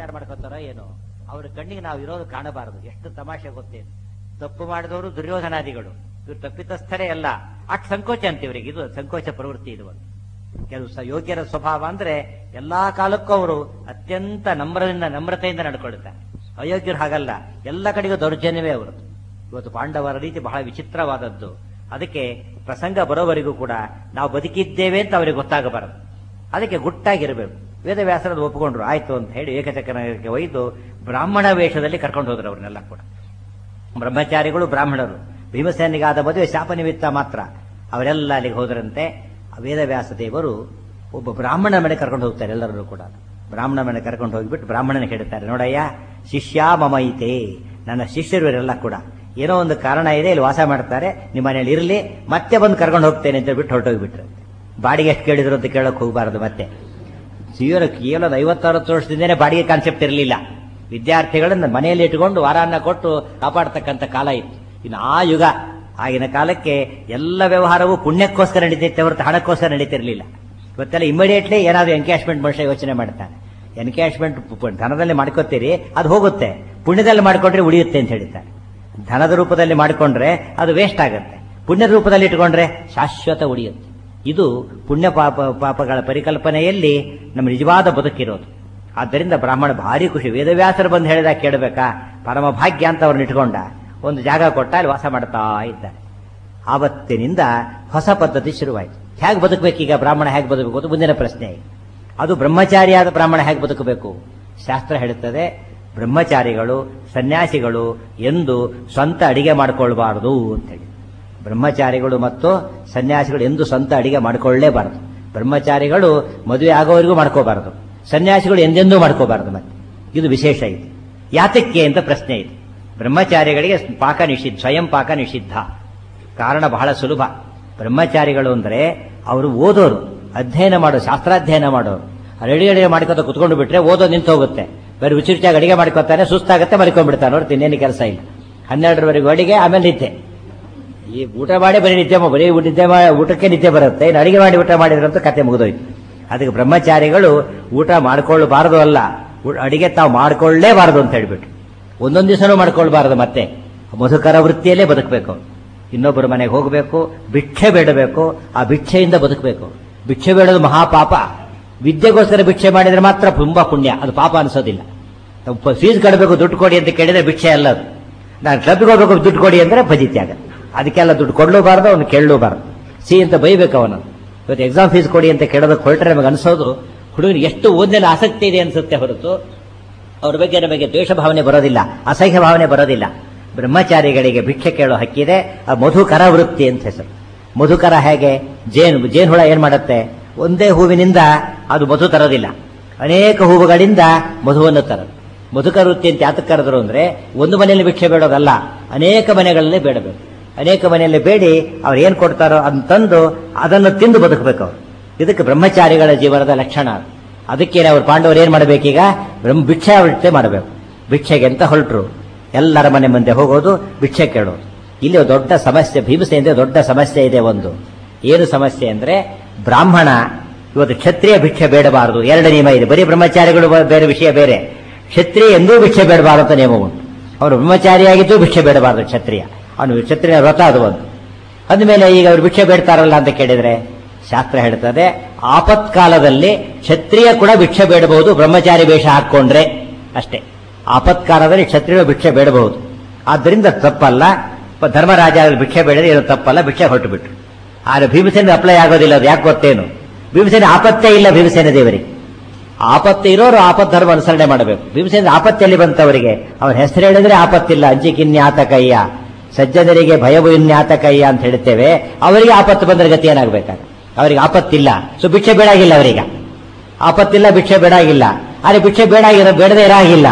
ವಿಚಾರ ಮಾಡ್ಕೊತಾರೋ ಏನೋ ಅವ್ರ ಕಣ್ಣಿಗೆ ನಾವು ಇರೋದು ಕಾಣಬಾರದು ಎಷ್ಟು ತಮಾಷೆ ಗೊತ್ತೇನು ತಪ್ಪು ಮಾಡಿದವರು ದುರ್ಯೋಧನಾದಿಗಳು ಇವ್ರು ತಪ್ಪಿತಸ್ಥರೇ ಅಲ್ಲ ಅಟ್ ಸಂಕೋಚ ಅಂತ ಇವರಿಗೆ ಇದು ಸಂಕೋಚ ಪ್ರವೃತ್ತಿ ಇದು ಒಂದು ಕೆಲವು ಸ- ಯೋಗ್ಯರ ಸ್ವಭಾವ ಅಂದ್ರೆ ಎಲ್ಲಾ ಕಾಲಕ್ಕೂ ಅವರು ಅತ್ಯಂತ ನಮ್ರದಿಂದ ನಮ್ರತೆಯಿಂದ ನಡ್ಕೊಳ್ತಾರೆ ಅಯೋಗ್ಯರು ಹಾಗಲ್ಲ ಎಲ್ಲ ಕಡೆಗೂ ದೌರ್ಜನ್ಯವೇ ಅವರು ಇವತ್ತು ಪಾಂಡವರ ರೀತಿ ಬಹಳ ವಿಚಿತ್ರವಾದದ್ದು ಅದಕ್ಕೆ ಪ್ರಸಂಗ ಬರೋವರೆಗೂ ಕೂಡ ನಾವು ಬದುಕಿದ್ದೇವೆ ಅಂತ ಅವರಿಗೆ ಗೊತ್ತಾಗಬಾರದು ಅದಕ್ಕೆ ಗುಟ್ಟಾಗಿರಬೇಕು ವೇದವ್ಯಾಸರದ್ದು ಒಪ್ಪಿಕೊಂಡ್ರು ಆಯ್ತು ಅಂತ ಹೇಳಿ ಏಕಚಕ್ರನಗರಕ್ಕೆ ಒಯ್ದು ಬ್ರಾಹ್ಮಣ ವೇಷದಲ್ಲಿ ಕರ್ಕೊಂಡು ಹೋದ್ರು ಅವ್ರನ್ನೆಲ್ಲ ಕೂಡ ಬ್ರಹ್ಮಚಾರಿಗಳು ಬ್ರಾಹ್ಮಣರು ಭೀಮಸೇನಿಗಾದ ಮದುವೆ ಶಾಪ ನಿಮಿತ್ತ ಮಾತ್ರ ಅವರೆಲ್ಲ ಅಲ್ಲಿಗೆ ಹೋದ್ರಂತೆ ಆ ವೇದವ್ಯಾಸ ದೇವರು ಒಬ್ಬ ಬ್ರಾಹ್ಮಣ ಮನೆ ಕರ್ಕೊಂಡು ಹೋಗ್ತಾರೆ ಎಲ್ಲರೂ ಕೂಡ ಬ್ರಾಹ್ಮಣ ಮನೆ ಕರ್ಕೊಂಡು ಹೋಗ್ಬಿಟ್ಟು ಬ್ರಾಹ್ಮಣನ ಹೇಳ್ತಾರೆ ನೋಡಯ್ಯ ಶಿಷ್ಯ ಮಮೈತೆ ನನ್ನ ಶಿಷ್ಯರು ಇವರೆಲ್ಲ ಕೂಡ ಏನೋ ಒಂದು ಕಾರಣ ಇದೆ ಇಲ್ಲಿ ವಾಸ ಮಾಡ್ತಾರೆ ನಿಮ್ಮ ಮನೇಲಿ ಇರಲಿ ಮತ್ತೆ ಬಂದು ಕರ್ಕೊಂಡು ಹೋಗ್ತೇನೆ ಅಂತ ಬಿಟ್ಟು ಹೊರಟೋಗ್ಬಿಟ್ರು ಬಾಡಿಗೆ ಎಷ್ಟು ಕೇಳಿದ್ರು ಅಂತ ಕೇಳಕ್ ಹೋಗಬಾರದು ಮತ್ತೆ ಜೀವನ ಕೇವಲ ಐವತ್ತರವತ್ತು ವರ್ಷದಿಂದನೇ ಬಾಡಿಗೆ ಕಾನ್ಸೆಪ್ಟ್ ಇರಲಿಲ್ಲ ವಿದ್ಯಾರ್ಥಿಗಳನ್ನ ಮನೆಯಲ್ಲಿ ಇಟ್ಕೊಂಡು ವಾರಾನ್ನ ಕೊಟ್ಟು ಕಾಪಾಡ್ತಕ್ಕಂಥ ಕಾಲ ಇತ್ತು ಇನ್ನು ಆ ಯುಗ ಆಗಿನ ಕಾಲಕ್ಕೆ ಎಲ್ಲ ವ್ಯವಹಾರವೂ ಪುಣ್ಯಕ್ಕೋಸ್ಕರ ನಡೀತಿತ್ತೆ ಹೊರತು ಹಣಕ್ಕೋಸ್ಕರ ನಡೀತಿರ್ಲಿಲ್ಲ ಇವತ್ತೆಲ್ಲ ಇಮಿಡಿಯೇಟ್ಲಿ ಏನಾದ್ರು ಎನ್ಕ್ಯಾಶ್ಮೆಂಟ್ ಮನುಷ್ಯ ಯೋಚನೆ ಮಾಡ್ತಾನೆ ಎನ್ಕ್ಯಾಶ್ಮೆಂಟ್ ಧನದಲ್ಲಿ ಮಾಡ್ಕೋತೀರಿ ಅದು ಹೋಗುತ್ತೆ ಪುಣ್ಯದಲ್ಲಿ ಮಾಡ್ಕೊಂಡ್ರೆ ಉಳಿಯುತ್ತೆ ಅಂತ ಹೇಳ್ತಾರೆ ಧನದ ರೂಪದಲ್ಲಿ ಮಾಡಿಕೊಂಡ್ರೆ ಅದು ವೇಸ್ಟ್ ಆಗುತ್ತೆ ಪುಣ್ಯದ ರೂಪದಲ್ಲಿ ಇಟ್ಕೊಂಡ್ರೆ ಶಾಶ್ವತ ಉಳಿಯುತ್ತೆ ಇದು ಪುಣ್ಯ ಪಾಪ ಪಾಪಗಳ ಪರಿಕಲ್ಪನೆಯಲ್ಲಿ ನಮ್ಮ ನಿಜವಾದ ಬದುಕಿರೋದು ಆದ್ದರಿಂದ ಬ್ರಾಹ್ಮಣ ಭಾರಿ ಖುಷಿ ವೇದವ್ಯಾಸರು ಬಂದು ಹೇಳಿದಾಗ ಕೇಳಬೇಕಾ ಪರಮ ಭಾಗ್ಯ ಅಂತ ಅವ್ರನ್ನ ಇಟ್ಕೊಂಡ ಒಂದು ಜಾಗ ಕೊಟ್ಟ ಅಲ್ಲಿ ವಾಸ ಮಾಡ್ತಾ ಇದ್ದಾರೆ ಆವತ್ತಿನಿಂದ ಹೊಸ ಪದ್ಧತಿ ಶುರುವಾಯಿತು ಹೇಗೆ ಬದುಕಬೇಕೀಗ ಬ್ರಾಹ್ಮಣ ಹೇಗೆ ಬದುಕಬೇಕು ಅದು ಮುಂದಿನ ಪ್ರಶ್ನೆ ಅದು ಬ್ರಹ್ಮಚಾರಿಯಾದ ಬ್ರಾಹ್ಮಣ ಹೇಗೆ ಬದುಕಬೇಕು ಶಾಸ್ತ್ರ ಹೇಳುತ್ತದೆ ಬ್ರಹ್ಮಚಾರಿಗಳು ಸನ್ಯಾಸಿಗಳು ಎಂದು ಸ್ವಂತ ಅಡಿಗೆ ಮಾಡಿಕೊಳ್ಬಾರದು ಅಂತೇಳಿ ಬ್ರಹ್ಮಚಾರಿಗಳು ಮತ್ತು ಸನ್ಯಾಸಿಗಳು ಎಂದು ಸ್ವಂತ ಅಡಿಗೆ ಮಾಡಿಕೊಳ್ಳಲೇಬಾರದು ಬ್ರಹ್ಮಚಾರಿಗಳು ಮದುವೆ ಆಗೋವರೆಗೂ ಮಾಡ್ಕೋಬಾರದು ಸನ್ಯಾಸಿಗಳು ಎಂದೆಂದೂ ಮಾಡ್ಕೋಬಾರದು ಮತ್ತೆ ಇದು ವಿಶೇಷ ಇದೆ ಯಾತಕ್ಕೆ ಅಂತ ಪ್ರಶ್ನೆ ಇದೆ ಬ್ರಹ್ಮಚಾರಿಗಳಿಗೆ ಪಾಕ ನಿಷಿದ್ಧ ಸ್ವಯಂ ಪಾಕ ನಿಷಿದ್ಧ ಕಾರಣ ಬಹಳ ಸುಲಭ ಬ್ರಹ್ಮಚಾರಿಗಳು ಅಂದ್ರೆ ಅವರು ಓದೋರು ಅಧ್ಯಯನ ಮಾಡೋರು ಶಾಸ್ತ್ರಾಧ್ಯಯನ ಮಾಡೋರು ರೆಡಿ ಅಡಿಗೆ ಮಾಡ್ಕೊತ ಕುತ್ಕೊಂಡು ಬಿಟ್ರೆ ಓದೋದು ನಿಂತು ಹೋಗುತ್ತೆ ಬೇರೆ ರುಚಿ ರುಚಿಯಾಗಿ ಅಡಿಗೆ ಮಾಡ್ಕೊತಾನೆ ಸುಸ್ತಾಗುತ್ತೆ ಮಲ್ಕೊಂಡ್ಬಿಡ್ತಾನೆ ಅವ್ರು ಇನ್ನೇನು ಕೆಲಸ ಇಲ್ಲ ಹನ್ನೆರಡರವರೆಗೂ ಅಡಿಗೆ ಆಮೇಲೆ ನಿದ್ದೆ ಈ ಊಟ ಮಾಡಿ ಬರೀ ನಿದ್ದೆ ಮಾ- ಬರೀ ಊಟ- ನಿದ್ದೆ ಮಾ- ಊಟಕ್ಕೆ ನಿದ್ದೆ ಬರುತ್ತೆ ಇನ್ನು ಅಡಿಗೆ ಮಾಡಿ ಊಟ ಮಾಡಿದ್ರಂತ ಕತೆ ಮುಗಿದೋಯ್ತು ಅದಕ್ಕೆ ಬ್ರಹ್ಮಚಾರಿಗಳು ಊಟ ಮಾಡ್ಕೊಳ್ಳಬಾರದು ಅಲ್ಲ ಊ- ಅಡಿಗೆ ತಾವು ಮಾಡ್ಕೊಳ್ಳೇಬಾರದು ಅಂತ ಹೇಳ್ಬಿಟ್ಟು ಒಂದೊಂದು ದಿವಸನೂ ಮಾಡ್ಕೊಳ್ಬಾರದು ಮತ್ತೆ ಮಧುಕರ ವೃತ್ತಿಯಲ್ಲೇ ಬದುಕಬೇಕು ಇನ್ನೊಬ್ಬರ ಮನೆಗೆ ಹೋಗಬೇಕು ಭಿಕ್ಷೆ ಬೇಡಬೇಕು ಆ ಭಿಕ್ಷೆಯಿಂದ ಬದುಕಬೇಕು ಭಿಕ್ಷೆ ಬೇಡೋದು ಮಹಾಪಾಪ ವಿದ್ಯೆಗೋಸ್ಕರ ಭಿಕ್ಷೆ ಮಾಡಿದ್ರೆ ಮಾತ್ರ ತುಂಬಾ ಪುಣ್ಯ ಅದು ಪಾಪ ಅನ್ಸೋದಿಲ್ಲ ಫೀಸ್ ಕಟ್ಟಬೇಕು ದುಡ್ಡು ಕೊಡಿ ಅಂತ ಕೇಳಿದ್ರೆ ಭಿಕ್ಷೆ ಅಲ್ಲ ಅದು ನಾನು ಕ್ಲಬ್ಗೆ ಹೋಗ್ಬೇಕು ದುಡ್ಡು ಕೊಡಿ ಅಂದ್ರೆ ಫಜಿತಿ ಆಗತ್ತೆ ಅದಕ್ಕೆಲ್ಲ ದುಡ್ಡು ಕೊಡ್ಲೂಬಾರ್ದು ಅವನು ಕೇಳಲೂಬಾರ್ದು ಸಿ ಅಂತ ಬೈಬೇಕು ಅವನು ಇವತ್ತು ಎಕ್ಸಾಮ್ ಫೀಸ್ ಕೊಡಿ ಅಂತ ಕೇಳೋದಕ್ಕೆ ಹೊರಟ್ರೆ ನಮಗೆ ಅನ್ಸೋದು ಹುಡುಗನಿಗೆ ಎಷ್ಟು ಓದಿನಲ್ಲಿ ಆಸಕ್ತಿ ಇದೆ ಅನ್ಸುತ್ತೆ ಹೊರತು ಅವ್ರ ಬಗ್ಗೆ ನಮಗೆ ದ್ವೇಷ ಭಾವನೆ ಬರೋದಿಲ್ಲ ಅಸಹ್ಯ ಭಾವನೆ ಬರೋದಿಲ್ಲ ಬ್ರಹ್ಮಚಾರಿಗಳಿಗೆ ಭಿಕ್ಷೆ ಕೇಳೋ ಹಕ್ಕಿದೆ ಆ ಮಧುಕರ ವೃತ್ತಿ ಅಂತ ಹೆಸರು ಮಧುಕರ ಹೇಗೆ ಜೇನು ಜೇನು ಹುಳ ಏನ್ ಮಾಡುತ್ತೆ ಒಂದೇ ಹೂವಿನಿಂದ ಅದು ಮಧು ತರೋದಿಲ್ಲ ಅನೇಕ ಹೂವುಗಳಿಂದ ಮಧುವನ್ನು ತರೋದು ಮಧುಕರ ವೃತ್ತಿ ಅಂತ ಯಾತಕ್ಕೆ ಕರೆದ್ರು ಅಂದ್ರೆ ಒಂದು ಮನೆಯಲ್ಲಿ ಭಿಕ್ಷೆ ಬೇಡೋದಲ್ಲ ಅನೇಕ ಮನೆಗಳಲ್ಲಿ ಬೇಡಬೇಕು ಅನೇಕ ಮನೆಯಲ್ಲಿ ಬೇಡಿ ಅವ್ರು ಏನ್ ಕೊಡ್ತಾರೋ ಅದನ್ನ ತಂದು ಅದನ್ನು ತಿಂದು ಬದುಕಬೇಕು ಅವರು ಇದಕ್ಕೆ ಬ್ರಹ್ಮಚಾರಿಗಳ ಜೀವನದ ಲಕ್ಷಣ ಅದು. ಅದಕ್ಕೆ ಅವ್ರು ಪಾಂಡವರು ಏನ್ ಮಾಡಬೇಕೀಗ ಬ್ರಹ್ಮ ಭಿಕ್ಷಾವೃತ್ತಿ ಮಾಡಬೇಕು ಭಿಕ್ಷೆಗೆ ಅಂತ ಹೊರಟ್ರು ಎಲ್ಲರ ಮನೆ ಮುಂದೆ ಹೋಗೋದು ಭಿಕ್ಷೆ ಕೇಳೋದು ಇಲ್ಲಿ ಒಂದು ದೊಡ್ಡ ಸಮಸ್ಯೆ ಭೀಮಸೇನಿಂದ ದೊಡ್ಡ ಸಮಸ್ಯೆ ಇದೆ ಒಂದು ಏನು ಸಮಸ್ಯೆ ಅಂದ್ರೆ ಬ್ರಾಹ್ಮಣ ಇವತ್ತು ಕ್ಷತ್ರಿಯ ಭಿಕ್ಷೆ ಬೇಡಬಾರದು ಎರಡು ನಿಯಮ ಇದೆ ಬರೀ ಬ್ರಹ್ಮಚಾರಿಗಳು ಬ- ಬೇರೆ ವಿಷಯ ಬೇರೆ ಕ್ಷತ್ರಿಯ ಎಂದೂ ಭಿಕ್ಷೆ ಬೇಡಬಾರದು ಅಂತ ನಿಯಮ ಉಂಟು ಅವನು ಬ್ರಹ್ಮಚಾರಿಯಾಗಿದ್ದು ಭಿಕ್ಷೆ ಬೇಡಬಾರದು ಕ್ಷತ್ರಿಯ ಅವನು ಕ್ಷತ್ರಿಯ ವ್ರತ ಅದು ಒಂದು ಅಂದಮೇಲೆ ಈಗ ಅವರು ಭಿಕ್ಷೆ ಬೇಡ್ತಾರಲ್ಲ ಅಂತ ಕೇಳಿದ್ರೆ ಶಾಸ್ತ್ರ ಹೇಳ್ತದೆ ಆಪತ್ಕಾಲದಲ್ಲಿ ಕ್ಷತ್ರಿಯ ಕೂಡ ಭಿಕ್ಷೆ ಬೇಡಬಹುದು ಬ್ರಹ್ಮಚಾರಿ ವೇಷ ಹಾಕೊಂಡ್ರೆ ಅಷ್ಟೇ ಆಪತ್ಕಾಲದಲ್ಲಿ ಕ್ಷತ್ರಿಯ ಭಿಕ್ಷೆ ಬೇಡಬಹುದು ಆದ್ದರಿಂದ ತಪ್ಪಲ್ಲ ಪ- ಧರ್ಮರಾಜ ಅಲ್ಲಿ ಭಿಕ್ಷೆ ಬೇಡದೆ ಏನು ತಪ್ಪಲ್ಲ ಭಿಕ್ಷೆ ಹೊರಟು ಬಿಟ್ರು ಆದ್ರೆ ಭೀಮಸೇನ ಅಪ್ಲೈ ಆಗೋದಿಲ್ಲ ಅದು ಯಾಕೆ ಗೊತ್ತೇನು ಭೀಮಸೇನ ಆಪತ್ತೇ ಇಲ್ಲ ಭೀಮಸೇನ ದೇವರಿಗೆ ಆಪತ್ತು ಇರೋರು ಆಪತ್ ಧರ್ಮ ಅನುಸರಣೆ ಮಾಡಬೇಕು ಭೀಮಸೇನ ಆಪತ್ತಲ್ಲಿ ಬಂತವರಿಗೆ ಅವನ ಹೆಸರು ಹೇಳಿದ್ರೆ ಆಪತ್ತಿಲ್ಲ ಅಂಜಿಕಿನ್ಯಾತಕಯ್ಯ ಸಜ್ಜನರಿಗೆ ಭಯವು ಇನ್ಯಾತಕಯ್ಯ ಅಂತ ಹೇಳ್ತೇವೆ ಅವರಿಗೆ ಆಪತ್ತು ಬಂದ್ರೆ ಗತಿ ಏನಾಗಬೇಕಾಗ ಅವರಿಗೆ ಆಪತ್ತಿಲ್ಲ ಸೊ ಭಿಕ್ಷೆ ಬೇಡಾಗಿಲ್ಲ ಅವರೀಗ ಆಪತ್ತಿಲ್ಲ ಭಿಕ್ಷೆ ಬೇಡಾಗಿಲ್ಲ ಆದ್ರೆ ಭಿಕ್ಷೆ ಬೇಡಾಗಿರೋ ಬೇಡದೇ ಇರಾಗಿಲ್ಲ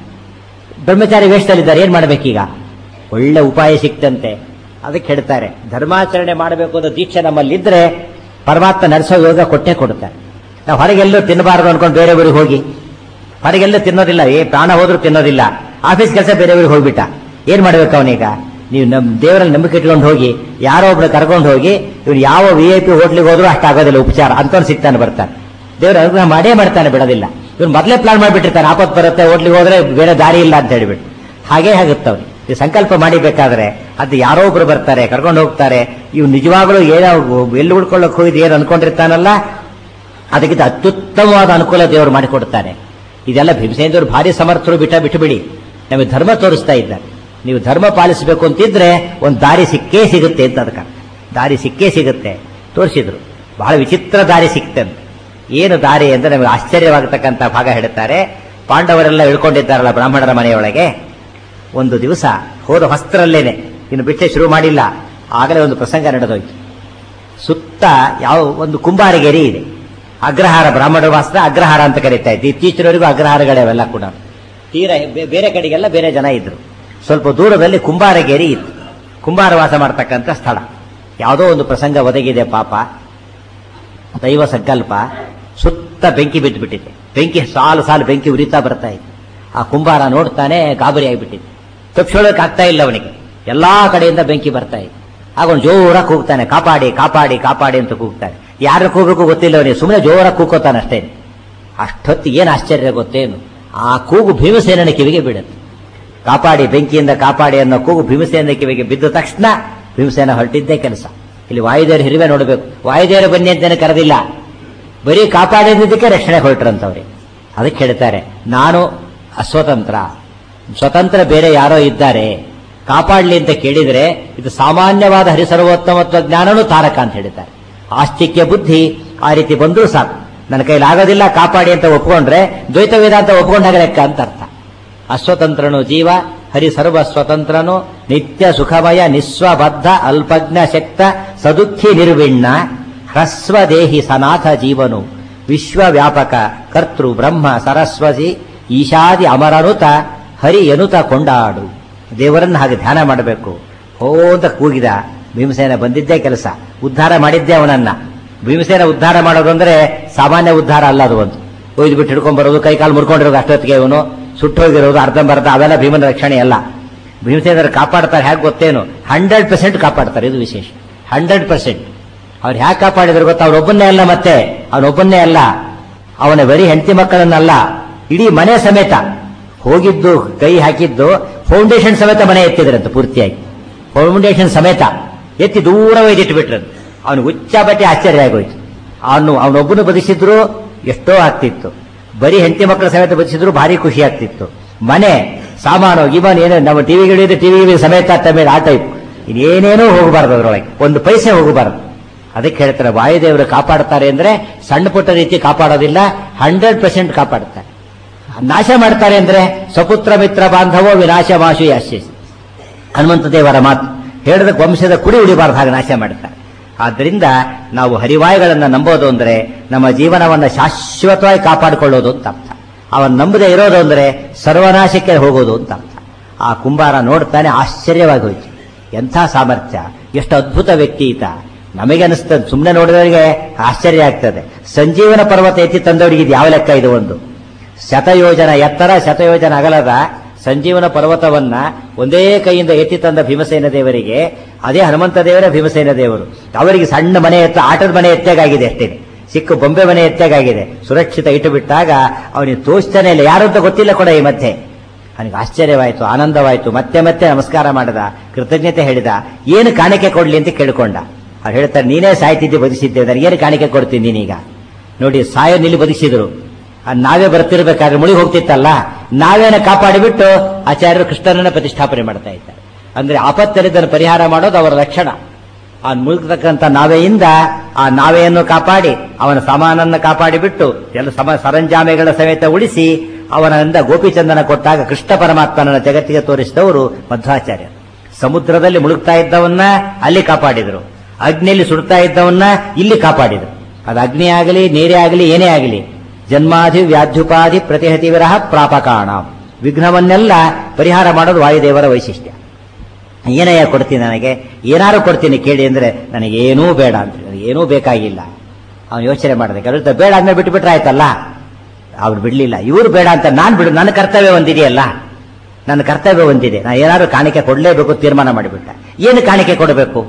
ಬ್ರಹ್ಮಚಾರಿ ವೇಷದಲ್ಲಿದ್ದಾರೆ ಏನ್ ಮಾಡ್ಬೇಕೀಗ ಒಳ್ಳೆ ಉಪಾಯ ಸಿಕ್ತಂತೆ ಅದಕ್ಕೆ ಹೇಳ್ತಾರೆ ಧರ್ಮಾಚರಣೆ ಮಾಡಬೇಕು ಅನ್ನೋ ದೀಕ್ಷೆ ನಮ್ಮಲ್ಲಿದ್ರೆ ಪರಮಾತ್ಮ ನಡೆಸೋ ಯೋಗ ಕೊಟ್ಟೇ ಕೊಡುತ್ತಾರೆ ನಾವು ಹೊರಗೆಲ್ಲೂ ತಿನ್ನಬಾರದು ಅನ್ಕೊಂಡು ಬೇರೆ ಊರಿಗೆ ಹೋಗಿ ಹೊರಗೆಲ್ಲೂ ತಿನ್ನೋದಿಲ್ಲ ಏ ಪ್ರಾಣ ಹೋದ್ರೂ ತಿನ್ನೋದಿಲ್ಲ ಆಫೀಸ್ ಕೆಲಸ ಬೇರೆ ಊರಿಗೆ ಹೋಗ್ಬಿಟ್ಟ ಏನ್ ಮಾಡ್ಬೇಕು ಅವನೀಗ ನೀವು ನಮ್ ದೇವರಲ್ಲಿ ನಂಬಿಕೆ ಇಟ್ಕೊಂಡು ಹೋಗಿ ಯಾರೋ ಒಬ್ರು ಕರ್ಕೊಂಡು ಹೋಗಿ ಇವ್ರು ಯಾವ ವಿ ಐ ಪಿ ಹೋಟ್ಲಿಗೆ ಹೋದ್ರೂ ಅಷ್ಟಾಗೋದಿಲ್ಲ ಉಪಚಾರ ಅಂತವ್ನು ಸಿಗ್ತಾನೆ ಬರ್ತಾನೆ ದೇವರ ಅನುಗ್ರಹ ಮಾಡೇ ಮಾಡ್ತಾನೆ ಬಿಡೋದಿಲ್ಲ ಇವ್ರು ಮೊದಲೇ ಪ್ಲಾನ್ ಮಾಡಿಬಿಟ್ಟಿರ್ತಾನೆ ಆಪತ್ ಬರುತ್ತೆ ಹೋಟ್ಲಿಗೆ ಹೋದ್ರೆ ಬೇರೆ ದಾರಿ ಇಲ್ಲ ಅಂತ ಹೇಳ್ಬಿಟ್ಟು ಹಾಗೇ ಆಗುತ್ತವ್ರು ಈ ಸಂಕಲ್ಪ ಮಾಡಿಬೇಕಾದ್ರೆ ಅದು ಯಾರೋ ಒಬ್ರು ಬರ್ತಾರೆ ಕರ್ಕೊಂಡು ಹೋಗ್ತಾರೆ ಇವ್ ನಿಜವಾಗ್ಲೂ ಏನೋ ಎಲ್ಲಿ ಉಳ್ಕೊಳ್ಳೋಕೆ ಹೋಗಿದ್ ಏನು ಅನ್ಕೊಂಡಿರ್ತಾನಲ್ಲ ಅದಕ್ಕಿಂತ ಅತ್ಯುತ್ತಮವಾದ ಅನುಕೂಲ ದೇವರು ಮಾಡಿಕೊಡ್ತಾನೆ ಇದೆಲ್ಲ ಭೀಮಸೇನದವರು ಭಾರಿ ಸಮರ್ಥರು ಬಿಟ್ಟ ಬಿಟ್ಟುಬಿಡಿ ನಮಗೆ ಧರ್ಮ ತೋರಿಸ್ತಾ ಇದ್ದಾರೆ ನೀವು ಧರ್ಮ ಪಾಲಿಸಬೇಕು ಅಂತಿದ್ರೆ ಒಂದು ದಾರಿ ಸಿಕ್ಕೇ ಸಿಗುತ್ತೆ ಅಂತ ಅದಕ್ಕೆ ದಾರಿ ಸಿಕ್ಕೇ ಸಿಗುತ್ತೆ ತೋರಿಸಿದ್ರು ಬಹಳ ವಿಚಿತ್ರ ದಾರಿ ಸಿಕ್ತಂತೆ ಏನು ದಾರಿ ಅಂದ್ರೆ ನಮಗೆ ಆಶ್ಚರ್ಯವಾಗತಕ್ಕಂಥ ಭಾಗ ಹೇಳುತ್ತಾರೆ ಪಾಂಡವರೆಲ್ಲ ಇಳ್ಕೊಂಡಿದ್ದಾರಲ್ಲ ಬ್ರಾಹ್ಮಣರ ಮನೆಯೊಳಗೆ ಒಂದು ದಿವಸ ಹೋದ ಹೊಸ್ತ್ರಲ್ಲೇನೆ ಇನ್ನು ಬಿಟ್ಟೆ ಶುರು ಮಾಡಿಲ್ಲ ಆಗಲೇ ಒಂದು ಪ್ರಸಂಗ ನಡೆದೋಯ್ತು ಸುತ್ತ ಯಾವ ಒಂದು ಕುಂಬಾರಗೇರಿ ಇದೆ ಅಗ್ರಹಾರ ಬ್ರಾಹ್ಮಣರ ವಾಸದ ಅಗ್ರಹಾರ ಅಂತ ಕರೀತಾ ಇತ್ತು ಇತ್ತೀಚಿನವರೆಗೂ ಅಗ್ರಹಾರಗಳೇ ಅವೆಲ್ಲ ಕೂಡ ತೀರ ಬೇ- ಬೇರೆ ಕಡೆಗೆಲ್ಲ ಬೇರೆ ಜನ ಇದ್ರು ಸ್ವಲ್ಪ ದೂರದಲ್ಲಿ ಕುಂಬಾರಗೇರಿ ಇತ್ತು ಕುಂಬಾರ ವಾಸ ಮಾಡ್ತಕ್ಕಂಥ ಸ್ಥಳ ಯಾವುದೋ ಒಂದು ಪ್ರಸಂಗ ಒದಗಿದೆ ಪಾಪ ದೈವ ಸಂಕಲ್ಪ ಸುತ್ತ ಬೆಂಕಿ ಬಿದ್ದು ಬಿಟ್ಟಿದೆ ಬೆಂಕಿ ಸಾಲು ಸಾಲು ಬೆಂಕಿ ಉರಿತಾ ಬರ್ತಾ ಇದೆ ಆ ಕುಂಬಾರ ನೋಡ್ತಾನೆ ಗಾಬರಿ ಆಗಿಬಿಟ್ಟಿದೆ ತಪ್ಪಿಸೋಳಕ್ ಆಗ್ತಾ ಇಲ್ಲ ಅವನಿಗೆ ಎಲ್ಲಾ ಕಡೆಯಿಂದ ಬೆಂಕಿ ಬರ್ತಾ ಇದೆ ಆಗ ಅವ್ನು ಜೋರಾಗಿ ಕೂಗ್ತಾನೆ ಕಾಪಾಡಿ ಕಾಪಾಡಿ ಕಾಪಾಡಿ ಅಂತ ಕೂಗ್ತಾನೆ ಯಾರು ಕೂಗಬೇಕು ಗೊತ್ತಿಲ್ಲ ಅವನಿಗೆ ಸುಮ್ಮನೆ ಜೋರಾಗಿ ಕೂಗ್ಕೋತಾನೆ ಅಷ್ಟೇ ಅಷ್ಟೊತ್ತು ಏನು ಆಶ್ಚರ್ಯ ಗೊತ್ತೇನು ಆ ಕೂಗು ಭೀಮಸೇನನ ಕಿವಿಗೆ ಬೀಳುತ್ತೆ ಕಾಪಾಡಿ ಬೆಂಕಿಯಿಂದ ಕಾಪಾಡಿ ಅನ್ನೋ ಕೂಗು ಭೀಮಸೇನ ಕಿವಿಗೆ ಬಿದ್ದ ತಕ್ಷಣ ಭೀಮಸೇನ ಹೊರಟಿದ್ದೇ ಕೆಲಸ ಇಲ್ಲಿ ವಾಯುದೇವರ ಹಿರಿವೆ ನೋಡಬೇಕು ವಾಯುದೇವರು ಬನ್ನಿ ಅಂತೇನೆ ಕರೆದಿಲ್ಲ ಬರೀ ಕಾಪಾಡಿದ್ದಕ್ಕೆ ರಕ್ಷಣೆ ಹೊರಟ್ರಂತವ್ರಿ ಅದಕ್ಕೆ ಹೇಳ್ತಾರೆ ನಾನು ಅಸ್ವತಂತ್ರ ಸ್ವತಂತ್ರ ಬೇರೆ ಯಾರೋ ಇದ್ದಾರೆ ಕಾಪಾಡ್ಲಿ ಅಂತ ಕೇಳಿದ್ರೆ ಇದು ಸಾಮಾನ್ಯವಾದ ಹರಿಸರ್ವೋತ್ತಮತ್ವ ಜ್ಞಾನನೂ ತಾರಕ ಅಂತ ಹೇಳಿದ್ದಾರೆ ಆಸ್ತಿಕ್ಯ ಬುದ್ಧಿ ಆ ರೀತಿ ಬಂದರೂ ಸಾಕು ನನ್ನ ಕೈಲಿ ಆಗೋದಿಲ್ಲ ಕಾಪಾಡಿ ಅಂತ ಒಪ್ಕೊಂಡ್ರೆ ದ್ವೈತ ವೇದಾಂತ ಒಪ್ಕೊಂಡಾಗ ಲೆಕ್ಕ ಅಂತ ಅರ್ಥ ಅಸ್ವತಂತ್ರನು ಜೀವ ಹರಿ ಸರ್ವ ಸ್ವತಂತ್ರನು ನಿತ್ಯ ಸುಖಮಯ ನಿಸ್ವಬದ್ಧ ಅಲ್ಪಜ್ಞ ಶಕ್ತ ಸದುಃಖಿ ನಿರ್ವಿಣ್ಣ ಹ್ರಸ್ವ ದೇಹಿ ಸನಾಥ ಜೀವನು ವಿಶ್ವವ್ಯಾಪಕ ಕರ್ತೃ ಬ್ರಹ್ಮ ಸರಸ್ವತಿ ಈಶಾದಿ ಅಮರನುತ ಹರಿ ಎನುತ ಕೊಂಡಾಡು ದೇವರನ್ನ ಹಾಗೆ ಧ್ಯಾನ ಮಾಡಬೇಕು ಹೋದ ಕೂಗಿದ ಭೀಮಸೇನ ಬಂದಿದ್ದೇ ಕೆಲಸ ಉದ್ಧಾರ ಮಾಡಿದ್ದೇ ಅವನನ್ನ ಭೀಮಸೇನ ಉದ್ಧಾರ ಮಾಡೋದು ಅಂದ್ರೆ ಸಾಮಾನ್ಯ ಉದ್ಧಾರ ಅಲ್ಲ ಅದು ಒಂದು ಒಯ್ದು ಬಿಟ್ಟು ಹಿಡ್ಕೊಂಡ್ ಬರೋದು ಕೈ ಕಾಲು ಮುರ್ಕೊಂಡಿರೋದು ಅಷ್ಟೊತ್ತಿಗೆ ಇವನು ಸುಟ್ಟು ಹೋಗಿರೋದು ಅರ್ಧಂಬರ್ಧ ಅವೆಲ್ಲ ಭೀಮನ ರಕ್ಷಣೆ ಅಲ್ಲ ಭೀಮಸೇನರು ಕಾಪಾಡ್ತಾರೆ ಹೇಗೆ ಗೊತ್ತೇನು ಹಂಡ್ರೆಡ್ ಪರ್ಸೆಂಟ್ ಕಾಪಾಡ್ತಾರೆ ಇದು ವಿಶೇಷ ಹಂಡ್ರೆಡ್ ಪರ್ಸೆಂಟ್ ಅವ್ರು ಹ್ಯಾಕೆ ಕಾಪಾಡಿದ್ರು ಗೊತ್ತಾ ಅವನೊಬ್ಬನ್ನೇ ಅಲ್ಲ ಮತ್ತೆ ಅವನೊಬ್ಬನ್ನೇ ಅಲ್ಲ ಅವನ ಬರೀ ಹೆಂಡತಿ ಮಕ್ಕಳನ್ನಲ್ಲ ಇಡೀ ಮನೆ ಸಮೇತ ಹೋಗಿದ್ದು ಕೈ ಹಾಕಿದ್ದು ಫೌಂಡೇಶನ್ ಸಮೇತ ಮನೆ ಎತ್ತಿದ್ರಂತ ಪೂರ್ತಿಯಾಗಿ ಫೌಂಡೇಶನ್ ಸಮೇತ ಎತ್ತಿ ದೂರ ಒಯ್ದಿಟ್ಟು ಬಿಟ್ರಂತ ಅವನು ಹುಚ್ಚ ಬಟ್ಟೆ ಆಶ್ಚರ್ಯ ಆಗೋಯ್ತು ಅವನು ಅವನೊಬ್ಬನು ಬದುಕಿಸಿದ್ರು ಎಷ್ಟೋ ಆಗ್ತಿತ್ತು ಬರೀ ಹೆಂಡತಿ ಮಕ್ಕಳ ಸಮೇತ ಬದುಕಿಸಿದ್ರು ಭಾರಿ ಖುಷಿ ಆಗ್ತಿತ್ತು ಮನೆ ಸಾಮಾನು ಇವನ್ ಏನು ನಮ್ಮ ಟಿವಿಗಳಿದ್ರೆ ಟಿವಿ ಸಮೇತ ತಮೇಲೆ ಆ ಟೈಪ್ ಇನ್ನೇನೇನೂ ಹೋಗಬಾರ್ದು ಅದರೊಳಗೆ ಒಂದು ಪೈಸೆ ಹೋಗಬಾರ್ದು ಅದಕ್ಕೆ ಹೇಳ್ತಾರೆ ವಾಯುದೇವರು ಕಾಪಾಡ್ತಾರೆ ಅಂದ್ರೆ ಸಣ್ಣ ಪುಟ್ಟ ರೀತಿ ಕಾಪಾಡೋದಿಲ್ಲ ಹಂಡ್ರೆಡ್ ಪರ್ಸೆಂಟ್ ಕಾಪಾಡ್ತಾರೆ ನಾಶ ಮಾಡ್ತಾರೆ ಅಂದ್ರೆ ಸ್ವಪುತ್ರ ಮಿತ್ರ ಬಾಂಧವೋ ವಿನಾಶ ಮಾಶು ಯಾಶಿಸಿ ಹನುಮಂತ ದೇವರ ಮಾತು ಹೇಳಿದ ವಂಶದ ಕುಡಿ ಉಳಿಬಾರ್ದು ಹಾಗೆ ನಾಶ ಮಾಡ್ತಾರೆ ಆದ್ದರಿಂದ ನಾವು ಹರಿವಾಯುಗಳನ್ನ ನಂಬೋದು ಅಂದ್ರೆ ನಮ್ಮ ಜೀವನವನ್ನ ಶಾಶ್ವತವಾಗಿ ಕಾಪಾಡಿಕೊಳ್ಳೋದು ಅಂತ ಅರ್ಥ ಅವನ್ ನಂಬದೇ ಇರೋದು ಅಂದ್ರೆ ಸರ್ವನಾಶಕ್ಕೆ ಹೋಗೋದು ಅಂತ ಅರ್ಥ ಆ ಕುಂಬಾರ ನೋಡ್ತಾನೆ ಆಶ್ಚರ್ಯವಾಗಿ ಹೋಯ್ತು ಎಂಥ ಸಾಮರ್ಥ್ಯ ಎಷ್ಟು ಅದ್ಭುತ ವ್ಯಕ್ತಿ ಈತ ನಮಗೆ ಅನಿಸ್ತದೆ ಸುಮ್ಮನೆ ನೋಡಿದವರಿಗೆ ಆಶ್ಚರ್ಯ ಆಗ್ತದೆ ಸಂಜೀವನ ಪರ್ವತ ಎತ್ತಿ ತಂದವರಿಗೆ ಇದು ಯಾವ ಲೆಕ್ಕ ಇದು ಒಂದು ಶತಯೋಜನ ಎತ್ತರ ಶತಯೋಜನ ಅಗಲದ ಸಂಜೀವನ ಪರ್ವತವನ್ನ ಒಂದೇ ಕೈಯಿಂದ ಎತ್ತಿ ತಂದ ಭೀಮಸೇನ ದೇವರಿಗೆ ಅದೇ ಹನುಮಂತ ದೇವರೇ ಭೀಮಸೇನ ದೇವರು ಅವರಿಗೆ ಸಣ್ಣ ಮನೆ ಎತ್ತ ಆಟದ ಮನೆ ಎತ್ತಾಗಿದೆ ಅಷ್ಟೇ ಚಿಕ್ಕ ಬೊಂಬೆ ಮನೆ ಎತ್ತಾಗಿದೆ ಸುರಕ್ಷಿತ ಇಟ್ಟು ಬಿಟ್ಟಾಗ ಅವನಿಗೆ ತೋಚ್ತಾನೆ ಇಲ್ಲ ಯಾರು ಅಂತ ಗೊತ್ತಿಲ್ಲ ಕೂಡ ಈ ಮಧ್ಯೆ ಅವನಿಗೆ ಆಶ್ಚರ್ಯವಾಯಿತು ಆನಂದವಾಯಿತು ಮತ್ತೆ ಮತ್ತೆ ನಮಸ್ಕಾರ ಮಾಡಿದ ಕೃತಜ್ಞತೆ ಹೇಳಿದ ಏನು ಕಾಣಿಕೆ ಕೊಡ್ಲಿ ಅಂತ ಕೇಳ್ಕೊಂಡ ಅವ್ರು ಹೇಳ್ತಾರೆ ನೀನೇ ಸಾಯ್ತಿದ್ದೆ ಬದುಕಿಸಿದ್ದೆ ನನಗೆ ಏನು ಕಾಣಿಕೆ ಕೊಡ್ತೀನಿ ನೀನೀಗ ನೋಡಿ ಸಾಯೋ ನಿಲ್ಲಿ ಬದುಕಿಸಿದ್ರು ಆ ನಾವೇ ಬರ್ತಿರ್ಬೇಕಾದ್ರೆ ಮುಳುಗಿ ಹೋಗ್ತಿತ್ತಲ್ಲ ನಾವೇನ ಕಾಪಾಡಿಬಿಟ್ಟು ಆಚಾರ್ಯರು ಕೃಷ್ಣನನ್ನ ಪ್ರತಿಷ್ಠಾಪನೆ ಮಾಡ್ತಾ ಇದ್ದಾರೆ ಅಂದ್ರೆ ಆಪತ್ತರಿದ್ದನ್ನು ಪರಿಹಾರ ಮಾಡೋದು ಅವರ ಲಕ್ಷಣ ಆ ಮುಳುಗತಕ್ಕಂಥ ನಾವೆಯಿಂದ ಆ ನಾವೆಯನ್ನು ಕಾಪಾಡಿ ಅವನ ಸಾಮಾನನ್ನ ಕಾಪಾಡಿಬಿಟ್ಟು ಎಲ್ಲ ಸಮ ಸರಂಜಾಮೆಗಳ ಸಮೇತ ಉಳಿಸಿ ಅವನಿಂದ ಗೋಪಿಚಂದನ ಕೊಟ್ಟಾಗ ಕೃಷ್ಣ ಪರಮಾತ್ಮನನ್ನ ಜಗತ್ತಿಗೆ ತೋರಿಸಿದವರು ಮಧ್ವಾಚಾರ್ಯ ಸಮುದ್ರದಲ್ಲಿ ಮುಳುಗ್ತಾ ಇದ್ದವನ್ನ ಅಲ್ಲಿ ಕಾಪಾಡಿದರು ಅಗ್ನಿಯಲ್ಲಿ ಸುಡ್ತಾ ಇದ್ದವನ್ನ ಇಲ್ಲಿ ಕಾಪಾಡಿದರು ಅದು ಅಗ್ನಿ ಆಗಲಿ ನೀರೇ ಆಗಲಿ ಏನೇ ಆಗಲಿ ಜನ್ಮಾಧಿ ವ್ಯಾಧ್ಯುಪಾಧಿ ಪ್ರತಿಹತಿ ವಿರಹ ಪ್ರಾಪಕಾಣ ವಿಘ್ನವನ್ನೆಲ್ಲ ಪರಿಹಾರ ಮಾಡೋದು ವಾಯುದೇವರ ವೈಶಿಷ್ಟ್ಯ ಏನಯ್ಯ ಕೊಡ್ತೀನಿ ನನಗೆ ಏನಾರು ಕೊಡ್ತೀನಿ ಕೇಳಿ ಅಂದ್ರೆ ನನಗೇನೂ ಬೇಡ ಅಂತ ಏನೂ ಬೇಕಾಗಿಲ್ಲ ಅವನು ಯೋಚನೆ ಮಾಡಿದೆ ಕೆಲಸ ಬೇಡ ಅಂದ್ರೆ ಬಿಟ್ಟು ಬಿಟ್ರೆ ಆಯ್ತಲ್ಲ ಅವ್ರು ಬಿಡ್ಲಿಲ್ಲ ಇವ್ರು ಬೇಡ ಅಂತ ನಾನು ಬಿಡು ನನ್ನ ಕರ್ತವ್ಯ ಒಂದಿದೆಯಲ್ಲ ನನ್ನ ಕರ್ತವ್ಯ ಒಂದಿದೆ ನಾನು ಏನಾದ್ರು ಕಾಣಿಕೆ ಕೊಡಲೇಬೇಕು ತೀರ್ಮಾನ ಮಾಡಿಬಿಟ್ಟ ಏನು ಕಾಣಿಕೆ ಕೊಡಬೇಕು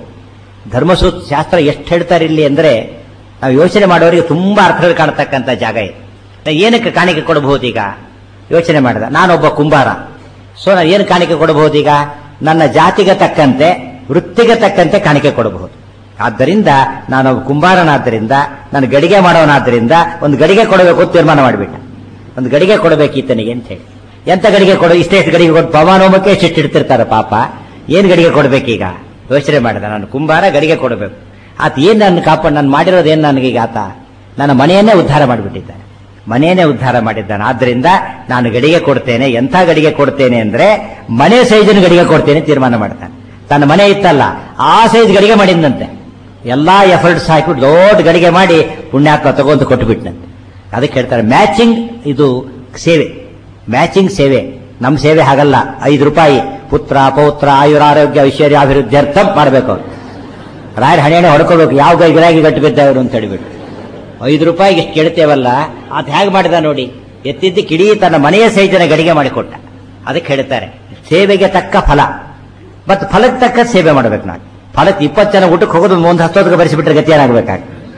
ಧರ್ಮಸೂತ್ರ ಶಾಸ್ತ್ರ ಎಷ್ಟು ಹೇಳ್ತಾರೆ ಇಲ್ಲಿ ಅಂದ್ರೆ ನಾವು ಯೋಚನೆ ಮಾಡೋರಿಗೆ ತುಂಬಾ ಅರ್ಥಗಳು ಕಾಣತಕ್ಕಂಥ ಜಾಗ ಇದೆ ನಾ ಏನಕ್ಕೆ ಕಾಣಿಕೆ ಕೊಡಬಹುದು ಈಗ ಯೋಚನೆ ಮಾಡಿದ ನಾನೊಬ್ಬ ಕುಂಬಾರ ಸೊ ನಾನು ಏನು ಕಾಣಿಕೆ ಕೊಡಬಹುದು ಈಗ ನನ್ನ ಜಾತಿಗೆ ತಕ್ಕಂತೆ ವೃತ್ತಿಗೆ ತಕ್ಕಂತೆ ಕಾಣಿಕೆ ಕೊಡಬಹುದು ಆದ್ದರಿಂದ ನಾನು ಕುಂಬಾರನಾದ್ದರಿಂದ ನಾನು ಗಡಿಗೆ ಮಾಡೋನಾದ್ದರಿಂದ ಒಂದು ಗಡಿಗೆ ಕೊಡಬೇಕು ಅಂತ ತೀರ್ಮಾನ ಮಾಡಿಬಿಟ್ಟ ಒಂದು ಗಡಿಗೆ ಕೊಡಬೇಕು ಈತನಿಗೆ ಅಂತ ಹೇಳಿ ಎಂತ ಗಡಿಗೆ ಕೊಡು ಇಷ್ಟೇ ಇಷ್ಟು ಗಡಿಗೆ ಕೊಟ್ಟು ಪವನೋಮಕ್ಕೆ ಎಷ್ಟು ಇಡ್ತಿರ್ತಾರೆ ಪಾಪ ಏನ್ ಗಡಿಗೆ ಕೊಡ್ಬೇಕೀಗ ಯೋಚನೆ ಮಾಡಿದ ನಾನು ಕುಂಬಾರ ಗಡಿಗೆ ಕೊಡಬೇಕು ಆತ ಏನ್ ನನ್ನ ಕಾಪಾಡ್ ನಾನು ಮಾಡಿರೋದು ಏನ್ ನನಗೀಗ ಆತ ನನ್ನ ಮನೆಯನ್ನೇ ಉದ್ಧಾರ ಮಾಡಿಬಿಟ್ಟಿದ್ದಾನೆ ಮನೆಯನ್ನೇ ಉದ್ಧಾರ ಮಾಡಿದ್ದಾನೆ ಆದ್ರಿಂದ ನಾನು ಗಡಿಗೆ ಕೊಡ್ತೇನೆ ಎಂಥ ಗಡಿಗೆ ಕೊಡ್ತೇನೆ ಅಂದ್ರೆ ಮನೆ ಸೈಜಿನ ಗಡಿಗೆ ಕೊಡ್ತೇನೆ ತೀರ್ಮಾನ ಮಾಡ್ತಾನೆ ತನ್ನ ಮನೆ ಇತ್ತಲ್ಲ ಆ ಸೈಜ್ ಗಡಿಗೆ ಮಾಡಿದಂತೆ ಎಲ್ಲಾ ಎಫರ್ಟ್ಸ್ ಹಾಕಿಬಿಟ್ಟು ದೊಡ್ಡ ಗಡಿಗೆ ಮಾಡಿ ಪುಣ್ಯಾತ್ಮ ತಗೊಂಡು ಕೊಟ್ಟುಬಿಟ್ನಂತೆ ಅದಕ್ಕೆ ಹೇಳ್ತಾರೆ ಮ್ಯಾಚಿಂಗ್ ಇದು ಸೇವೆ ಮ್ಯಾಚಿಂಗ್ ಸೇವೆ ನಮ್ಮ ಸೇವೆ ಹಾಗಲ್ಲ ಐದು ರೂಪಾಯಿ ಪುತ್ರ ಪೌತ್ರ ಆಯುರಾರೋಗ್ಯ ಐಶ್ವರ್ಯಾಭಿವೃದ್ಧಿ ಮಾಡಬೇಕು ಅವ್ರು ರಾಯರ ಹಣೆಯಣೆ ಹೊಡ್ಕೋಬೇಕು ಯಾವ ಗೈ ಗಿರಾಗಿ ಗಟ್ಟು ಬಿದ್ದವರು ಅಂತ ಹೇಳಿಬಿಟ್ಟು ಐದು ರೂಪಾಯಿಗೆ ಎಷ್ಟು ಕೇಳ್ತೇವಲ್ಲ ಅದು ಹೇಗೆ ಮಾಡಿದ ನೋಡಿ ಎತ್ತಿದ್ದ ಕಿಡಿ ತನ್ನ ಮನೆಯ ಸೈಜನ ಗಡಿಗೆ ಮಾಡಿಕೊಟ್ಟ ಅದಕ್ಕೆ ಹೇಳ್ತಾರೆ ಸೇವೆಗೆ ತಕ್ಕ ಫಲ ಮತ್ತು ಫಲಕ್ಕೆ ತಕ್ಕ ಸೇವೆ ಮಾಡ್ಬೇಕು ನಾನು ಫಲಕ್ಕೆ ಇಪ್ಪತ್ತು ಜನ ಊಟಕ್ಕೆ ಹೋಗೋದು ಒಂದು ಹತ್ತೊತ್ತಿಗೆ ಬರೆಸಿಬಿಟ್ರೆ ಗತಿ ಏನಾಗಬೇಕಾಗ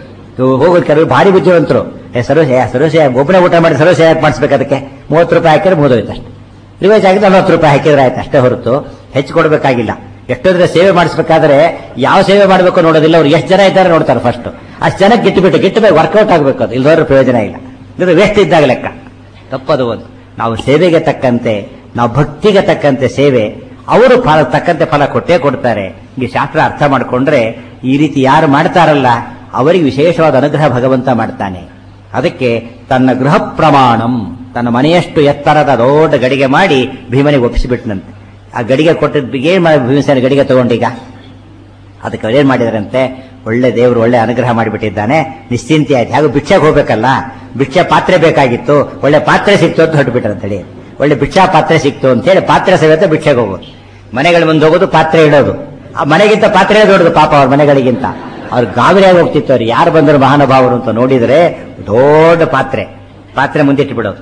ಹೋಗೋದು ಕೆಲವರು ಭಾರಿ ಬುದ್ಧಿವಂತರು ಏ ಸರ್ವಸೆ ಸರ್ವಸೆ ಒಬ್ಬನೇ ಊಟ ಮಾಡಿ ಸರ್ವಸೆ ಯಾಕೆ ಮಾಡಿಸ್ಬೇಕು ಅದಕ್ಕೆ ಮೂವತ್ತು ರೂಪಾಯಿ ಹಾಕಿದ್ರೆ ಮುಗಿದೋಯ್ತು ಅಷ್ಟೇ ರಿವೈಸ್ ಆಗಿದ್ರೆ ನಲವತ್ತು ರೂಪಾಯಿ ಹಾಕಿದ್ರೆ ಆಯ್ತು ಅಷ್ಟೇ ಹೊರತು ಹೆಚ್ಚು ಕೊಡಬೇಕಾಗಿಲ್ಲ ಎಷ್ಟೊಂದ್ರೆ ಸೇವೆ ಮಾಡಿಸ್ಬೇಕಾದ್ರೆ ಯಾವ ಸೇವೆ ಮಾಡಬೇಕು ನೋಡೋದಿಲ್ಲ ಅವ್ರು ಎಷ್ಟು ಜನ ಇದ್ದಾರೆ ನೋಡ್ತಾರೆ ಫಸ್ಟ್ ಅಷ್ಟು ಜನಕ್ಕೆ ಗಿಟ್ಟುಬಿಟ್ಟು ಗಿಟ್ಟಬೇಕು ವರ್ಕೌಟ್ ಆಗಬೇಕು ಅದು ಇಲ್ದವ್ರ ಪ್ರಯೋಜನ ಇಲ್ಲ ಇದು ವೇಸ್ಟ್ ಇದ್ದಾಗ ಲೆಕ್ಕ ತಪ್ಪದು ಒಂದು ನಾವು ಸೇವೆಗೆ ತಕ್ಕಂತೆ ನಾವು ಭಕ್ತಿಗೆ ತಕ್ಕಂತೆ ಸೇವೆ ಅವರು ಫಲ ತಕ್ಕಂತೆ ಫಲ ಕೊಟ್ಟೇ ಕೊಡ್ತಾರೆ ಈ ಶಾಸ್ತ್ರ ಅರ್ಥ ಮಾಡಿಕೊಂಡ್ರೆ ಈ ರೀತಿ ಯಾರು ಮಾಡ್ತಾರಲ್ಲ ಅವರಿಗೆ ವಿಶೇಷವಾದ ಅನುಗ್ರಹ ಭಗವಂತ ಮಾಡ್ತಾನೆ ಅದಕ್ಕೆ ತನ್ನ ಗೃಹ ಪ್ರಮಾಣಂ ತನ್ನ ಮನೆಯಷ್ಟು ಎತ್ತರದ ದೊಡ್ಡ ಗಡಿಗೆ ಮಾಡಿ ಭೀಮನಿಗೆ ಒಪ್ಪಿಸಿಬಿಟ್ನಂತೆ ಆ ಗಡಿಗೆ ಕೊಟ್ಟದ್ದು ಏನ್ ಮಾಡಿ ಭೀಮಸೇನ ಗಡಿಗೆ ತಗೊಂಡೀಗ ಅದಕ್ಕೆ ಅವ್ರೇನ್ ಮಾಡಿದಾರಂತೆ ಒಳ್ಳೆ ದೇವರು ಒಳ್ಳೆ ಅನುಗ್ರಹ ಮಾಡಿಬಿಟ್ಟಿದ್ದಾನೆ ನಿಶ್ಚಿಂತೆ ಆಯ್ತು ಹಾಗೂ ಭಿಕ್ಷೆಗೆ ಹೋಗ್ಬೇಕಲ್ಲ ಭಿಕ್ಷೆ ಪಾತ್ರೆ ಬೇಕಾಗಿತ್ತು ಒಳ್ಳೆ ಪಾತ್ರೆ ಸಿಕ್ತು ಅಂತ ಹೊರಟ್ಬಿಟ್ರಂತೇಳಿ ಒಳ್ಳೆ ಭಿಕ್ಷಾ ಪಾತ್ರೆ ಸಿಕ್ತು ಅಂತ ಹೇಳಿ ಪಾತ್ರೆ ಸಮೇತ ಭಿಕ್ಷೆಗೆ ಹೋಗೋದು ಮನೆಗಳ ಮುಂದೆ ಹೋಗೋದು ಪಾತ್ರೆ ಇಡೋದು ಆ ಮನೆಗಿಂತ ಪಾತ್ರೆ ದೊಡ್ಡದು ಪಾಪ ಅವ್ರ ಮನೆಗಳಿಗಿಂತ ಅವ್ರು ಗಾಬರಿಯಾಗಿ ಹೋಗ್ತಿತ್ತು ಅವ್ರು ಯಾರು ಬಂದರು ಮಹಾನುಭಾವರು ಅಂತ ನೋಡಿದ್ರೆ ದೊಡ್ಡ ಪಾತ್ರೆ ಪಾತ್ರೆ ಮುಂದಿಟ್ಟು ಬಿಡೋದು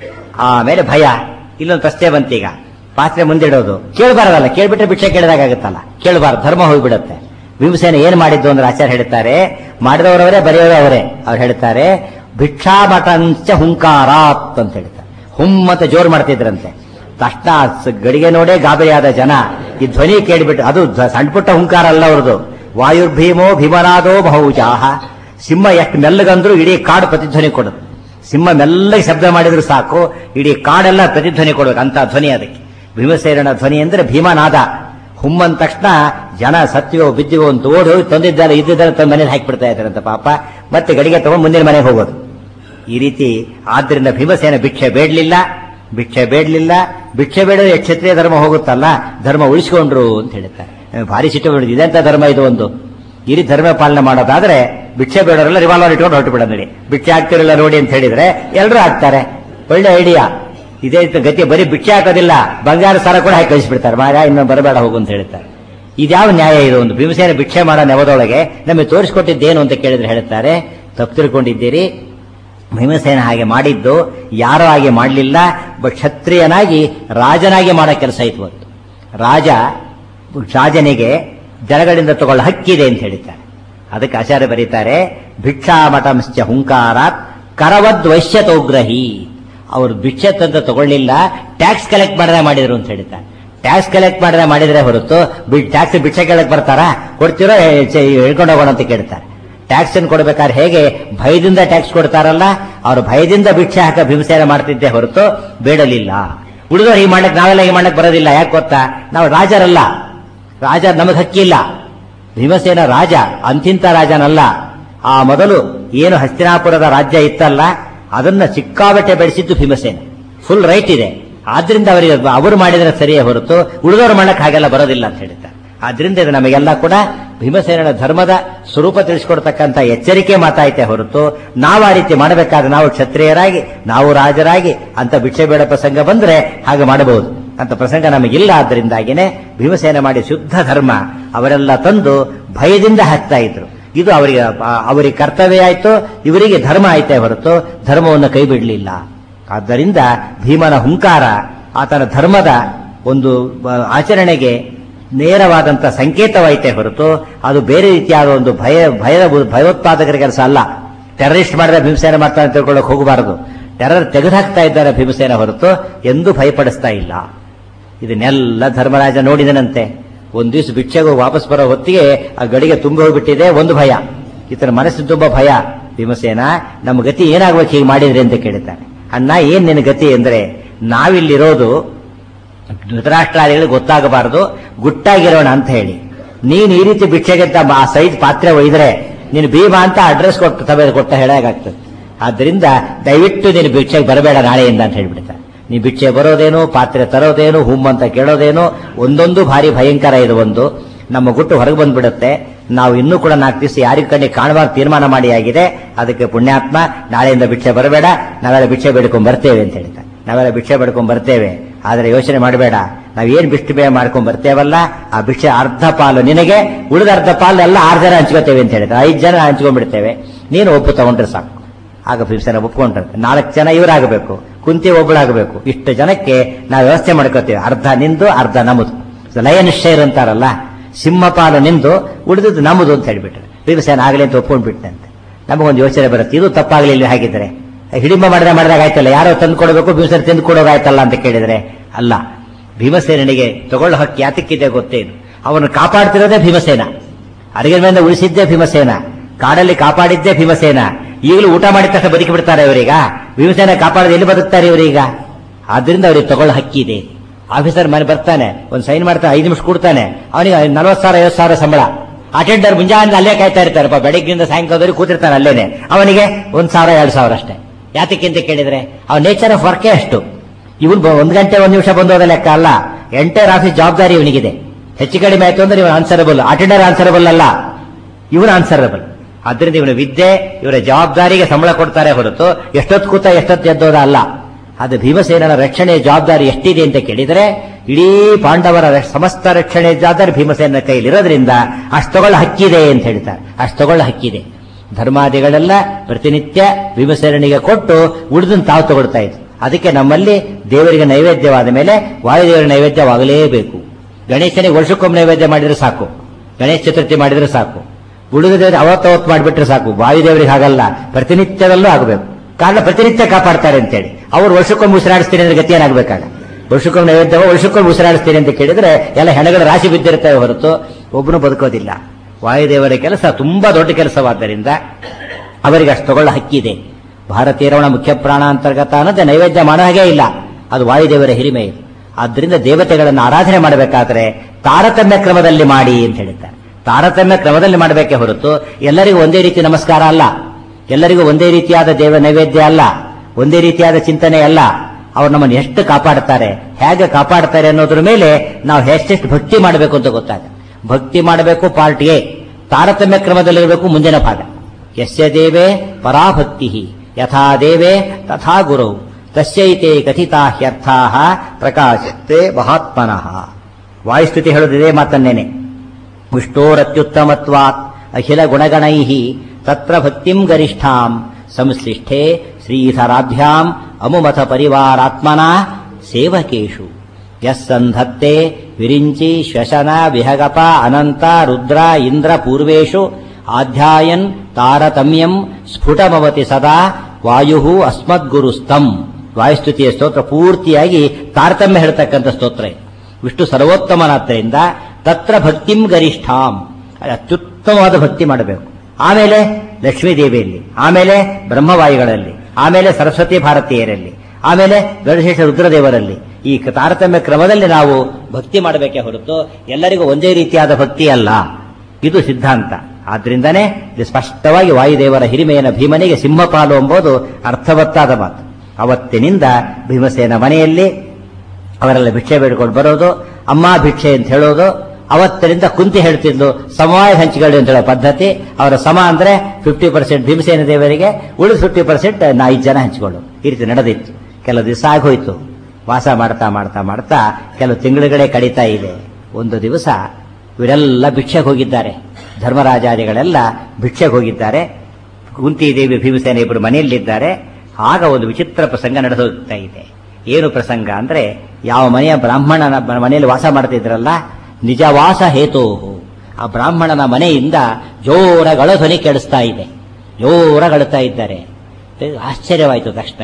ಆಮೇಲೆ ಭಯ ಇಲ್ಲೊಂದು ಪ್ರಶ್ನೆ ಬಂತೀಗ ಪಾತ್ರೆ ಮುಂದಿಡೋದು ಕೇಳಬಾರದಲ್ಲ ಕೇಳ್ಬಿಟ್ರೆ ಭಿಕ್ಷೆ ಕೇಳಿದಾಗತ್ತಲ್ಲ ಕೇಳಬಾರ್ದು ಧರ್ಮ ಹೋಗ್ಬಿಡುತ್ತೆ ಭೀಮಸೇನ ಏನ್ ಮಾಡಿದ್ದು ಅಂದ್ರೆ ಆಚಾರ್ಯ ಹೇಳ್ತಾರೆ ಮಾಡಿದವರವರೇ ಬರೆಯೋರು ಅವರೇ ಅವ್ರು ಹೇಳ್ತಾರೆ ಭಿಕ್ಷಾಮಠಂಚ ಹುಂಕಾರಾತ್ ಅಂತ ಹೇಳ್ತಾರೆ ಹುಮ್ ಅಂತ ಜೋರು ಮಾಡ್ತಿದ್ರಂತೆ ತಕ್ಷಣ ಸ- ಗಡಿಗೆ ನೋಡೇ ಗಾಬರಿಯಾದ ಜನ ಈ ಧ್ವನಿ ಕೇಳಿಬಿಟ್ಟು ಅದು ಧ್ವ- ಸಣ್ಣ ಪುಟ್ಟ ಹುಂಕಾರ ಅಲ್ಲ ಅವ್ರದ್ದು ವಾಯುರ್ಭೀಮೋ ಭೀಮನಾದೋ ಬಹುಜಾಹ ಸಿಂಹ ಎಷ್ಟು ಮೆಲ್ಲಗಂದ್ರು ಇಡೀ ಕಾಡು ಪ್ರತಿಧ್ವನಿ ಕೊಡುದು ಸಿಂಹ ಮೆಲ್ಲಗೆ ಶಬ್ದ ಮಾಡಿದ್ರು ಸಾಕು ಇಡೀ ಕಾಡೆಲ್ಲ ಪ್ರತಿಧ್ವನಿ ಕೊಡ್ಬೇಕು ಅಂತ ಧ್ವನಿ ಅದಕ್ಕೆ ಭೀಮಸೇನನ ಧ್ವನಿ ಅಂದ್ರೆ ಭೀಮನಾದ ಹುಮ್ಮಂದ ತಕ್ಷಣ ಜನ ಸತ್ಯವೋ ಬಿದ್ದಿವೋ ಅಂತ ಓಡಿ ಹೋಗಿ ತಂದಿದ್ದಾರೆ ಇದ್ದಿದ್ದಾರೆ ತನ್ನ ಮನೇಲಿ ಹಾಕಿಬಿಡ್ತಾ ಇದ್ದಾರಂತ ಪಾಪ ಮತ್ತೆ ಗಡಿಗೆ ತಗೊಂಡು ಮುಂದಿನ ಮನೆಗೆ ಹೋಗೋದು ಈ ರೀತಿ ಆದ್ರಿಂದ ಭೀಮಸೇನ ಭಿಕ್ಷೆ ಬೇಡಲಿಲ್ಲ ಭಿಕ್ಷೆ ಬೇಡಲಿಲ್ಲ ಭಿಕ್ಷೆ ಬೇಡದ್ರೆ ಕ್ಷತ್ರಿಯ ಧರ್ಮ ಹೋಗುತ್ತಲ್ಲ ಧರ್ಮ ಉಳಿಸ್ಕೊಂಡ್ರು ಅಂತ ಹೇಳ್ತಾರೆ ನಮ್ಗೆ ಭಾರಿ ಸಿಟ್ಟು ಬಿಡುದು ಇದೆಂತ ಧರ್ಮ ಇದು ಒಂದು ಈ ರೀತಿ ಧರ್ಮ ಪಾಲನೆ ಮಾಡೋದಾದ್ರೆ ಭಿಕ್ಷೆ ಬೇಡೋರೆಲ್ಲ ರಿವಾಲ್ವರ್ ಇಟ್ಕೊಂಡು ಹೊರಟು ಬಿಡ ನೋಡಿ ಭಿಕ್ಷೆ ಹಾಕ್ತಿರಲ್ಲ ನೋಡಿ ಅಂತ ಹೇಳಿದ್ರೆ ಎಲ್ಲರೂ ಹಾಕ್ತಾರೆ ಒಳ್ಳೆ ಐಡಿಯಾ ಇದೇ ರೀತಿ ಗತಿ ಬರೀ ಭಿಕ್ಷೆ ಹಾಕೋದಿಲ್ಲ ಬಂಗಾರ ಸಾರ ಕೂಡ ಹಾಕಿ ಕಳಿಸ್ಬಿಡ್ತಾರೆ ಮಾರ ಇನ್ನು ಬರಬೇಡ ಹೋಗು ಅಂತ ಹೇಳ್ತಾರೆ ಇದ್ಯಾವ ನ್ಯಾಯ ಇದು ಒಂದು ಭೀಮಸೇನ ಭಿಕ್ಷೆ ಮಾಡೋ ನೆವದೊಳಗೆ ನಮಗೆ ತೋರಿಸ್ಕೊಟ್ಟಿದ್ದೇನು ಅಂತ ಕೇಳಿದ್ರೆ ಹೇಳ್ತಾರೆ ತಪ್ಪು ತಿಳ್ಕೊಂಡಿದ್ದೀರಿ ಭೀಮಸೇನ ಹಾಗೆ ಮಾಡಿದ್ದು ಯಾರೋ ಹಾಗೆ ಮಾಡಲಿಲ್ಲ ಬಟ್ ಕ್ಷತ್ರಿಯನಾಗಿ ರಾಜನಾಗಿ ಮಾಡೋ ಕೆಲಸ ಇತ್ತು ಇವತ್ತು ರಾಜ ರಾಜನಿಗೆ ಜನಗಳಿಂದ ತಗೊಳ್ಳೋ ಹಕ್ಕಿದೆ ಅಂತ ಹೇಳಿದ್ದಾರೆ ಅದಕ್ಕೆ ಆಚಾರ್ಯ ಬರೀತಾರೆ ಭಿಕ್ಷಾಮಠಂಶ್ಚ ಹುಂಕಾರಾತ್ ಕರವದ್ ವೈಶ್ಯತೋಗ್ರಹಿ ಅವರು ಭಿಕ್ಷೆ ತಂದು ತಗೊಳ್ಳಿಲ್ಲ ಟ್ಯಾಕ್ಸ್ ಕಲೆಕ್ಟ್ ಮಾಡದೆ ಮಾಡಿದ್ರು ಅಂತ ಹೇಳ್ತಾರೆ ಟ್ಯಾಕ್ಸ್ ಕಲೆಕ್ಟ್ ಮಾಡದೆ ಮಾಡಿದ್ರೆ ಹೊರತು ಟ್ಯಾಕ್ಸ್ ಭಿಕ್ಷೆ ಕೇಳಕ್ ಬರ್ತಾರಾ ಕೊಡ್ತಿರೋ ಹೇಳ್ಕೊಂಡು ಹೋಗೋಣ ಅಂತ ಕೇಳ್ತಾರೆ ಟ್ಯಾಕ್ಸ್ ಅನ್ನು ಕೊಡ್ಬೇಕಾದ್ರೆ ಹೇಗೆ ಭಯದಿಂದ ಟ್ಯಾಕ್ಸ್ ಕೊಡ್ತಾರಲ್ಲ ಅವ್ರು ಭಯದಿಂದ ಭಿಕ್ಷೆ ಹಾಕ ಭೀಮಸೇನ ಮಾಡ್ತಿದ್ದೆ ಹೊರತು ಬೇಡಲಿಲ್ಲ ಉಳಿದವ್ರು ಹೀಗೆ ಮಾಡಕ್ ನಾವೆಲ್ಲ ಹೀಗೆ ಮಾಡಕ್ ಬರೋದಿಲ್ಲ ಯಾಕೆ ಗೊತ್ತಾ ನಾವು ರಾಜರಲ್ಲ ರಾಜ ನಮಗೆ ಹಕ್ಕಿಲ್ಲ ಭೀಮಸೇನ ರಾಜ ಅಂತಿಂತ ರಾಜನಲ್ಲ ಆ ಮೊದಲು ಏನು ಹಸ್ತಿನಾಪುರದ ರಾಜ್ಯ ಇತ್ತಲ್ಲ ಅದನ್ನ ಸಿಕ್ಕಾಬಟ್ಟೆ ಬೆಳೆಸಿದ್ದು ಭೀಮಸೇನ ಫುಲ್ ರೈಟ್ ಇದೆ ಆದ್ರಿಂದ ಅವರಿಗೆ ಅವರು ಮಾಡಿದ್ರೆ ಸರಿಯೇ ಹೊರತು ಉಳಿದವರು ಮಾಡಕ್ ಹಾಗೆಲ್ಲ ಬರೋದಿಲ್ಲ ಅಂತ ಹೇಳ್ತಾರೆ ಆದ್ರಿಂದ ಇದು ನಮಗೆಲ್ಲ ಕೂಡ ಭೀಮಸೇನನ ಧರ್ಮದ ಸ್ವರೂಪ ತಿಳಿಸ್ಕೊಡ್ತಕ್ಕಂಥ ಎಚ್ಚರಿಕೆ ಮಾತಾಯ್ತೆ ಹೊರತು ನಾವು ಆ ರೀತಿ ಮಾಡಬೇಕಾದ್ರೆ ನಾವು ಕ್ಷತ್ರಿಯರಾಗಿ ನಾವು ರಾಜರಾಗಿ ಅಂತ ಭಿಕ್ಷೆ ಬೇಡ ಪ್ರಸಂಗ ಬಂದ್ರೆ ಹಾಗೆ ಮಾಡಬಹುದು ಅಂತ ಪ್ರಸಂಗ ನಮಗಿಲ್ಲ ಆದ್ದರಿಂದಾಗಿನೇ ಭೀಮಸೇನ ಮಾಡಿ ಶುದ್ಧ ಧರ್ಮ ಅವರೆಲ್ಲ ತಂದು ಭಯದಿಂದ ಹಾಕ್ತಾ ಇದ್ರು ಇದು ಅವರಿಗೆ ಆ- ಅವರಿಗೆ ಕರ್ತವ್ಯ ಆಯ್ತು ಇವರಿಗೆ ಧರ್ಮ ಆಯ್ತೇ ಹೊರತು ಧರ್ಮವನ್ನು ಕೈ ಬಿಡಲಿಲ್ಲ ಆದ್ದರಿಂದ ಭೀಮನ ಹುಂಕಾರ ಆತನ ಧರ್ಮದ ಒಂದು ಆ, ಆಚರಣೆಗೆ ನೇರವಾದಂತ ಸಂಕೇತವಾಯಿತೇ ಹೊರತು ಅದು ಬೇರೆ ರೀತಿಯಾದ ಒಂದು ಭಯ ಭಯ ಭಯೋತ್ಪಾದಕರ ಕೆಲಸ ಅಲ್ಲ ಟೆರರಿಸ್ಟ್ ಮಾಡಿದ್ರೆ ಭೀಮಸೇನ ಮಾಡ್ತಾನೆ ಅಂತ ತಿಳ್ಕೊಳ್ಳೋಕೆ ಹೋಗಬಾರದು ಟೆರರ್ ತೆಗೆದುಹಾಕ್ತಾ ಇದ್ದಾರೆ ಭೀಮಸೇನ ಹೊರತು ಎಂದೂ ಭಯಪಡಿಸ್ತಾ ಇಲ್ಲ ಇದನ್ನೆಲ್ಲ ಧರ್ಮರಾಜ ನೋಡಿದನಂತೆ ಒಂದ್ ದಿವಸ ಭಿಕ್ಷೆಗೆ ವಾಪಸ್ ಬರೋ ಹೊತ್ತಿಗೆ ಆ ಗಡಿಗೆ ತುಂಬ ಹೋಗ್ಬಿಟ್ಟಿದೆ ಒಂದು ಭಯ ಈತನ ಮನಸ್ಸು ತುಂಬಾ ಭಯ ಭೀಮಸೇನ ನಮ್ಮ ಗತಿ ಏನಾಗ್ಬೇಕು ಹೀಗೆ ಮಾಡಿದ್ರಿ ಅಂತ ಕೇಳ್ತಾನೆ ಅಣ್ಣ ಏನ್ ನಿನ್ನ ಗತಿ ಅಂದ್ರೆ ನಾವಿಲ್ಲಿರೋದು ಧೃತರಾಷ್ಟ್ರಾದಿಗಳಿಗೆ ಗೊತ್ತಾಗಬಾರದು ಗುಟ್ಟಾಗಿರೋಣ ಅಂತ ಹೇಳಿ ನೀನ್ ಈ ರೀತಿ ಭಿಕ್ಷೆಗೆ ಅಂತ ಆ ಸೈಜ್ ಪಾತ್ರೆ ಒಯ್ದ್ರೆ ನೀನು ಭೀಮ ಅಂತ ಅಡ್ರೆಸ್ ಕೊಟ್ಟು ತವೆ ಕೊಟ್ಟ ಹೇಳಾಗ್ತದೆ ಆದ್ರಿಂದ ದಯವಿಟ್ಟು ನೀನು ಭಿಕ್ಷೆಗೆ ಬರಬೇಡ ನಾಳೆಯಿಂದ ಅಂತ ಹೇಳ್ಬಿಡ್ತಾರೆ ನೀ ಭಿಕ್ಷೆ ಬರೋದೇನು ಪಾತ್ರೆ ತರೋದೇನು ಹುಮ್ ಅಂತ ಕೇಳೋದೇನು ಒಂದೊಂದು ಭಾರಿ ಭಯಂಕರ ಇದು ಒಂದು ನಮ್ಮ ಗುಟ್ಟು ಹೊರಗೆ ಬಂದ್ಬಿಡುತ್ತೆ ನಾವು ಇನ್ನೂ ಕೂಡ ನಾಲ್ಕು ದಿವಸ ಯಾರಿಗ ಕಣ್ಣಿ ಕಾಣಬಾರ್ದು ತೀರ್ಮಾನ ಮಾಡಿ ಆಗಿದೆ ಅದಕ್ಕೆ ಪುಣ್ಯಾತ್ಮ ನಾಳೆಯಿಂದ ಭಿಕ್ಷೆ ಬರಬೇಡ ನಾವೆಲ್ಲ ಭಿಕ್ಷೆ ಬೇಡ್ಕೊಂಡ್ ಬರ್ತೇವೆ ಅಂತ ಹೇಳ್ತಾರೆ ನಾವೆಲ್ಲ ಭಿಕ್ಷೆ ಬೇಡ್ಕೊಂಡ್ ಬರ್ತೇವೆ ಆದ್ರೆ ಯೋಚನೆ ಮಾಡಬೇಡ ನಾವೇನ್ ಬಿಷ್ಟು ಬೇಗ ಮಾಡ್ಕೊಂಡ್ ಬರ್ತೇವಲ್ಲ ಆ ಭಿಕ್ಷೆ ಅರ್ಧ ಪಾಲು ನಿನಗೆ ಉಳಿದ ಅರ್ಧ ಪಾಲು ಎಲ್ಲ ಆರು ಜನ ಹಂಚ್ಕೋತೇವೆ ಅಂತ ಹೇಳಿದ್ರೆ ಐದು ಜನ ಹಂಚ್ಕೊಂಡ್ಬಿಡ್ತೇವೆ ನೀನು ಒಪ್ಪು ತಗೊಂಡ್ರೆ ಸಾಕು ಆಗ ಭೀಮಸೇನ ಒಪ್ಕೊಂಡ್ರೆ ನಾಲ್ಕು ಜನ ಇವರಾಗಬೇಕು ಕುಂತಿ ಒಬ್ಬಳಾಗಬೇಕು ಇಷ್ಟು ಜನಕ್ಕೆ ನಾವು ವ್ಯವಸ್ಥೆ ಮಾಡ್ಕೋತೇವೆ ಅರ್ಧ ನಿಂದು ಅರ್ಧ ನಮ್ಮದು ಲಯನ್ ಶೇರ್ ಅಂತಾರಲ್ಲ ಸಿಂಹಪಾಲು ನಿಂದು ಉಳಿದದ್ದು ನಮ್ಮದು ಅಂತ ಹೇಳ್ಬಿಟ್ರೆ ಭೀಮಸೇನ ಆಗಲಿ ಅಂತ ಒಪ್ಕೊಂಡ್ಬಿಟ್ಟಂತೆ ನಮಗೊಂದು ಯೋಚನೆ ಬರುತ್ತೆ ಇದು ತಪ್ಪಾಗಲಿಲ್ಲ ಹಾಗಿದ್ರೆ ಹಿಡಿಂಬ ಮಾಡಿದ ಮಾಡಿದಾಗ ಆಯ್ತಲ್ಲ ಯಾರೋ ತಂದು ಕೊಡಬೇಕು ಭೀಮಸೇನ ತಂದು ಕೊಡೋದಾಯ್ತಲ್ಲ ಅಂತ ಕೇಳಿದ್ರೆ ಅಲ್ಲ ಭೀಮಸೇನಿಗೆ ತಗೊಳ್ಳೋ ಹಕ್ಕಿ ಯಾತಕ್ಕಿದೆ ಗೊತ್ತೇನು ಅವನು ಕಾಪಾಡ್ತಿರೋದೇ ಭೀಮಸೇನ ಅಡಿಗೆ ಮೇಲೆ ಉಳಿಸಿದ್ದೇ ಭೀಮಸೇನ ಕಾಡಲ್ಲಿ ಕಾಪಾಡಿದ್ದೇ ಭೀಮಸೇನ ಈಗಲೂ ಊಟ ಮಾಡಿದ ತಕ್ಷಣ ಬದುಕಿ ಬಿಡ್ತಾರೆ ಇವರೀಗ ಭೀಮಸೇನ ಕಾಪಾಡದೆ ಎಲ್ಲಿ ಬದುಕ್ತಾರೆ ಇವರೀಗ ಆದ್ರಿಂದ ಅವ್ರಿಗೆ ತಗೊಳ್ಳೋ ಹಕ್ಕಿ ಇದೆ ಆಫೀಸರ್ ಮನೆ ಬರ್ತಾನೆ ಒಂದು ಸೈನ್ ಮಾಡ್ತಾನೆ ಐದು ನಿಮಿಷ ಕೊಡ್ತಾನೆ ಅವನಿಗೆ ನಲ್ವತ್ತು ಸಾವಿರ ಐವತ್ತು ಸಾವಿರ ಸಂಬಳ ಅಟೆಂಡರ್ ಮುಂಜಾನೆ ಅಲ್ಲೇ ಕಾಯ್ತಾ ಇರ್ತಾರಪ್ಪ ಬೆಳಗ್ಗಿಂದ ಸಾಯಂಕಾಲದವರೆಗೆ ಕೂತಿರ್ತಾನೆ ಅಲ್ಲೇನೆ ಅವನಿಗೆ ಒಂದ್ ಸಾವಿರ ಎರಡು ಸಾವಿರ ಅಷ್ಟೇ ಯಾತಕ್ಕೆ ಅಂತ ಕೇಳಿದ್ರೆ ಅವ್ನ ನೇಚರ್ ಆಫ್ ವರ್ಕೇ ಅಷ್ಟು ಇವನ್ ಒಂದ್ ಗಂಟೆ ಒಂದ್ ನಿಮಿಷ ಬಂದೋದ ಲೆಕ್ಕ ಅಲ್ಲ ಎಂಟೈರ್ ಆಫೀಸ್ ಜವಾಬ್ದಾರಿ ಇವನಿಗಿದೆ ಹೆಚ್ಚು ಕಡಿಮೆ ಆಯ್ತು ಅಂದ್ರೆ ಇವನು ಆನ್ಸರಬಲ್ ಅಟೆಂಡರ್ ಆನ್ಸರಬಲ್ ಅಲ್ಲ ಇವನು ಆನ್ಸರಬಲ್ ಆದ್ರಿಂದ ಇವನ ವಿದ್ಯೆ ಇವರ ಜವಾಬ್ದಾರಿಗೆ ಸಂಬಳ ಕೊಡ್ತಾರೆ ಹೊರತು ಎಷ್ಟೊತ್ತು ಕೂತ ಎಷ್ಟೊತ್ತು ಎದ್ದೋದ ಅಲ್ಲ ಅದು ಭೀಮಸೇನನ ರಕ್ಷಣೆಯ ಜವಾಬ್ದಾರಿ ಎಷ್ಟಿದೆ ಅಂತ ಕೇಳಿದರೆ ಇಡೀ ಪಾಂಡವರ ರ- ಸಮಸ್ತ ರಕ್ಷಣೆಯ ಜವಾಬ್ದಾರಿ ಭೀಮಸೇನ ಕೈಲಿರೋದ್ರಿಂದ ಅಷ್ಟು ತಗೊಳ್ಳ ಹಕ್ಕಿದೆ ಅಂತ ಹೇಳ್ತಾರೆ ಅಷ್ಟು ತಗೊಳ್ಳ ಹಕ್ಕಿದೆ ಧರ್ಮಾದಿಗಳೆಲ್ಲ ಪ್ರತಿನಿತ್ಯ ಭೀಮಸೇನಿಗೆ ಕೊಟ್ಟು ಉಳಿದನ್ನು ತಾವು ತಗೊಳ್ತಾ ಇದ್ರು ಅದಕ್ಕೆ ನಮ್ಮಲ್ಲಿ ದೇವರಿಗೆ ನೈವೇದ್ಯವಾದ ಮೇಲೆ ವಾಯುದೇವರ ನೈವೇದ್ಯವಾಗಲೇಬೇಕು ಗಣೇಶನಿಗೆ ವರ್ಷಕ್ಕೊಮ್ಮೆ ನೈವೇದ್ಯ ಮಾಡಿದ್ರೆ ಸಾಕು ಗಣೇಶ ಚತುರ್ಥಿ ಮಾಡಿದ್ರೆ ಸಾಕು ಉಳಿದ ದೇವರು ಅವತ್ತವತ್ತು ಮಾಡಿಬಿಟ್ರೆ ಸಾಕು ವಾಯುದೇವರಿಗೆ ಹಾಗಲ್ಲ ಪ್ರತಿನಿತ್ಯದಲ್ಲೂ ಆಗಬೇಕು ಕಾರಣ ಪ್ರತಿನಿತ್ಯ ಕಾಪಾಡ್ತಾರೆ ಅಂತೇಳಿ ಅವ್ರು ವರ್ಷಕ್ಕೊಮ್ಮೆ ಉಸಿರಾಡಿಸ್ತೀನಿ ಅಂದ್ರೆ ಗತಿ ಏನಾಗಬೇಕಾಗ ವರ್ಷಕ್ಕೊಮ್ಮೆ ನೈವೇದ್ಯ ವರ್ಷಕ್ಕೊಮ್ಮೆ ಉಸಿರಾಡಿಸ್ತೀನಿ ಅಂತ ಕೇಳಿದ್ರೆ ಎಲ್ಲ ಹೆಣಗಳ ರಾಶಿ ಬಿದ್ದಿರ್ತವೆ ಹೊರತು ಒಬ್ಬನು ಬದುಕೋದಿಲ್ಲ ವಾಯುದೇವರ ಕೆಲಸ ತುಂಬಾ ದೊಡ್ಡ ಕೆಲಸವಾದ್ದರಿಂದ ಅವರಿಗೆ ಅಷ್ಟು ತಗೊಳ್ಳ ಹಕ್ಕಿದೆ ಭಾರತೀಯರವಣ ಮುಖ್ಯ ಪ್ರಾಣ ಅಂತರ್ಗತ ಅನ್ನೋದೇ ನೈವೇದ್ಯ ಮಾಡೋ ಹಾಗೇ ಇಲ್ಲ ಅದು ವಾಯುದೇವರ ಹಿರಿಮೆ ಇದು ಆದ್ರಿಂದ ದೇವತೆಗಳನ್ನು ಆರಾಧನೆ ಮಾಡಬೇಕಾದ್ರೆ ತಾರತಮ್ಯ ಕ್ರಮದಲ್ಲಿ ಮಾಡಿ ಅಂತ ಹೇಳಿದ್ದಾರೆ ತಾರತಮ್ಯ ಕ್ರಮದಲ್ಲಿ ಮಾಡಬೇಕೇ ಹೊರತು ಎಲ್ಲರಿಗೂ ಒಂದೇ ರೀತಿ ನಮಸ್ಕಾರ ಅಲ್ಲ ಎಲ್ಲರಿಗೂ ಒಂದೇ ರೀತಿಯಾದ ದೇವ ನೈವೇದ್ಯ ಅಲ್ಲ ಒಂದೇ ರೀತಿಯಾದ ಚಿಂತನೆ ಅಲ್ಲ ಅವ್ರು ನಮ್ಮನ್ನು ಎಷ್ಟು ಕಾಪಾಡ್ತಾರೆ ಹೇಗೆ ಕಾಪಾಡ್ತಾರೆ ಅನ್ನೋದ್ರ ಮೇಲೆ ನಾವು ಎಷ್ಟೆಷ್ಟು ಭಕ್ತಿ ಮಾಡಬೇಕು ಅಂತ ಗೊತ್ತಾಗ ಭಕ್ತಿ ಮಾಡಬೇಕು ಪಾರ್ಟ್ ಎ ತಾರತಮ್ಯ ಕ್ರಮದಲ್ಲಿರಬೇಕು ಮುಂದಿನ ಭಾಗ ಯಸ್ಯ ದೇವೇ ಪರಾಭಕ್ತಿ ಯಥಾ ದೇವೇ ತಥಾ ಗುರು ತಸ್ಯೈತೆ ಕಥಿತಾ ಹ್ಯರ್ಥಾ ಪ್ರಕಾಶತೆ ಮಹಾತ್ಮನಃ ವಾಯುಸ್ತುತಿ ಹೇಳೋದಿದೆ ಮಾತನ್ನೇನೆ ವಿಷ್ಣೋರತ್ಯುತ್ತಮತ್ವಾತ್ ಅಖಿಲ ಗುಣಗಣೈ ತತ್ರ ಭಕ್ತಿಂ ಗರಿಷ್ಠಾಂ ಸಂಶ್ಲಿಷ್ಠೆ ಶ್ರೀಧರಾಭ್ಯಾಂ ಅಮುಮಥ ಪರಿವಾರಾತ್ಮನ ಸೇವಕೇಶು ಯಸ್ಸಂಧತ್ತೆ ವಿರಿಂಚಿ ಶ್ವಶನ ವಿಹಗಪ ಅನಂತ ರುದ್ರ ಇಂದ್ರ ಪೂರ್ವೇಶು ಆಧ್ಯಾಯನ್ ತಾರತಮ್ಯಂ ಸ್ಫುಟಮವತಿ ಸದಾ ವಾಯು ಅಸ್ಮದ್ಗುರುಸ್ತಂ ವಾಯುಸ್ತುತಿಯ ಸ್ತೋತ್ರ ಪೂರ್ತಿಯಾಗಿ ತಾರತಮ್ಯ ಹೇಳ್ತಕ್ಕಂಥ ಸ್ತೋತ್ರ ಇದು ವಿಷ್ಣು ಸರ್ವೋತ್ತಮನಾದ್ದರಿಂದ ತತ್ರ ಭಕ್ತಿಂ ಗರಿಷ್ಠಾಂ ಅದು ಅತ್ಯುತ್ತಮವಾದ ಭಕ್ತಿ ಮಾಡಬೇಕು ಆಮೇಲೆ ಲಕ್ಷ್ಮೀ ದೇವಿಯಲ್ಲಿ ಆಮೇಲೆ ಬ್ರಹ್ಮವಾಯುಗಳಲ್ಲಿ ಆಮೇಲೆ ಸರಸ್ವತಿ ಭಾರತೀಯರಲ್ಲಿ ಆಮೇಲೆ ಗಣಶೇಷ ರುದ್ರದೇವರಲ್ಲಿ ಈ ಕ- ತಾರತಮ್ಯ ಕ್ರಮದಲ್ಲಿ ನಾವು ಭಕ್ತಿ ಮಾಡಬೇಕೇ ಹೊರತು ಎಲ್ಲರಿಗೂ ಒಂದೇ ರೀತಿಯಾದ ಭಕ್ತಿ ಅಲ್ಲ ಇದು ಸಿದ್ಧಾಂತ ಆದ್ರಿಂದನೇ ಇದು ಸ್ಪಷ್ಟವಾಗಿ ವಾಯುದೇವರ ಹಿರಿಮೆಯನ ಭೀಮನಿಗೆ ಸಿಂಹಪಾಲು ಎಂಬುದು ಅರ್ಥವತ್ತಾದ ಮಾತು ಅವತ್ತಿನಿಂದ ಭೀಮಸೇನ ಮನೆಯಲ್ಲಿ ಅವರೆಲ್ಲ ಭಿಕ್ಷೆ ಬೇಡ್ಕೊಂಡು ಬರೋದು ಅಮ್ಮ ಭಿಕ್ಷೆ ಅಂತ ಹೇಳೋದು ಅವತ್ತರಿಂದ ಕುಂತಿ ಹೇಳ್ತಿದ್ಲು ಸಮವಾಯ ಹಂಚಿಕೊಳ್ಳಿ ಅಂತ ಹೇಳೋ ಪದ್ಧತಿ ಅವರ ಸಮ ಅಂದ್ರೆ ಫಿಫ್ಟಿ ಪರ್ಸೆಂಟ್ ಭೀಮಸೇನ ದೇವರಿಗೆ ಉಳಿದ ಫಿಫ್ಟಿ ಪರ್ಸೆಂಟ್ ನಾ ಐದು ಜನ ಹಂಚಿಕೊಳ್ಳು ಈ ರೀತಿ ನಡೆದಿತ್ತು ಕೆಲವು ದಿವಸ ಆಗೋಯ್ತು ವಾಸ ಮಾಡ್ತಾ ಮಾಡ್ತಾ ಮಾಡ್ತಾ ಕೆಲವು ತಿಂಗಳುಗಳೇ ಕಳೀತಾ ಇದೆ ಒಂದು ದಿವಸ ಇವರೆಲ್ಲ ಭಿಕ್ಷೆಗೆ ಹೋಗಿದ್ದಾರೆ ಧರ್ಮರಾಜಾದಿಗಳೆಲ್ಲ ಭಿಕ್ಷೆಗೆ ಹೋಗಿದ್ದಾರೆ ಕುಂತಿ ದೇವಿ ಭೀಮಸೇನ ಇಬ್ಬರು ಮನೆಯಲ್ಲಿದ್ದಾರೆ ಆಗ ಒಂದು ವಿಚಿತ್ರ ಪ್ರಸಂಗ ನಡೆದೋಗ್ತಾ ಇದೆ ಏನು ಪ್ರಸಂಗ ಅಂದ್ರೆ ಯಾವ ಮನೆಯ ಬ್ರಾಹ್ಮಣನ ಬ- ಮನೆಯಲ್ಲಿ ವಾಸ ಮಾಡ್ತಿದ್ರಲ್ಲ ನಿಜವಾಸ ಹೇತೋ ಆ ಬ್ರಾಹ್ಮಣನ ಮನೆಯಿಂದ ಜೋರಗಳ ಧ್ವನಿ ಕೇಳಿಸ್ತಾ ಇದೆ ಜೋರಗಳುತ್ತಾ ಇದ್ದಾರೆ ಆಶ್ಚರ್ಯವಾಯಿತು ತಕ್ಷಣ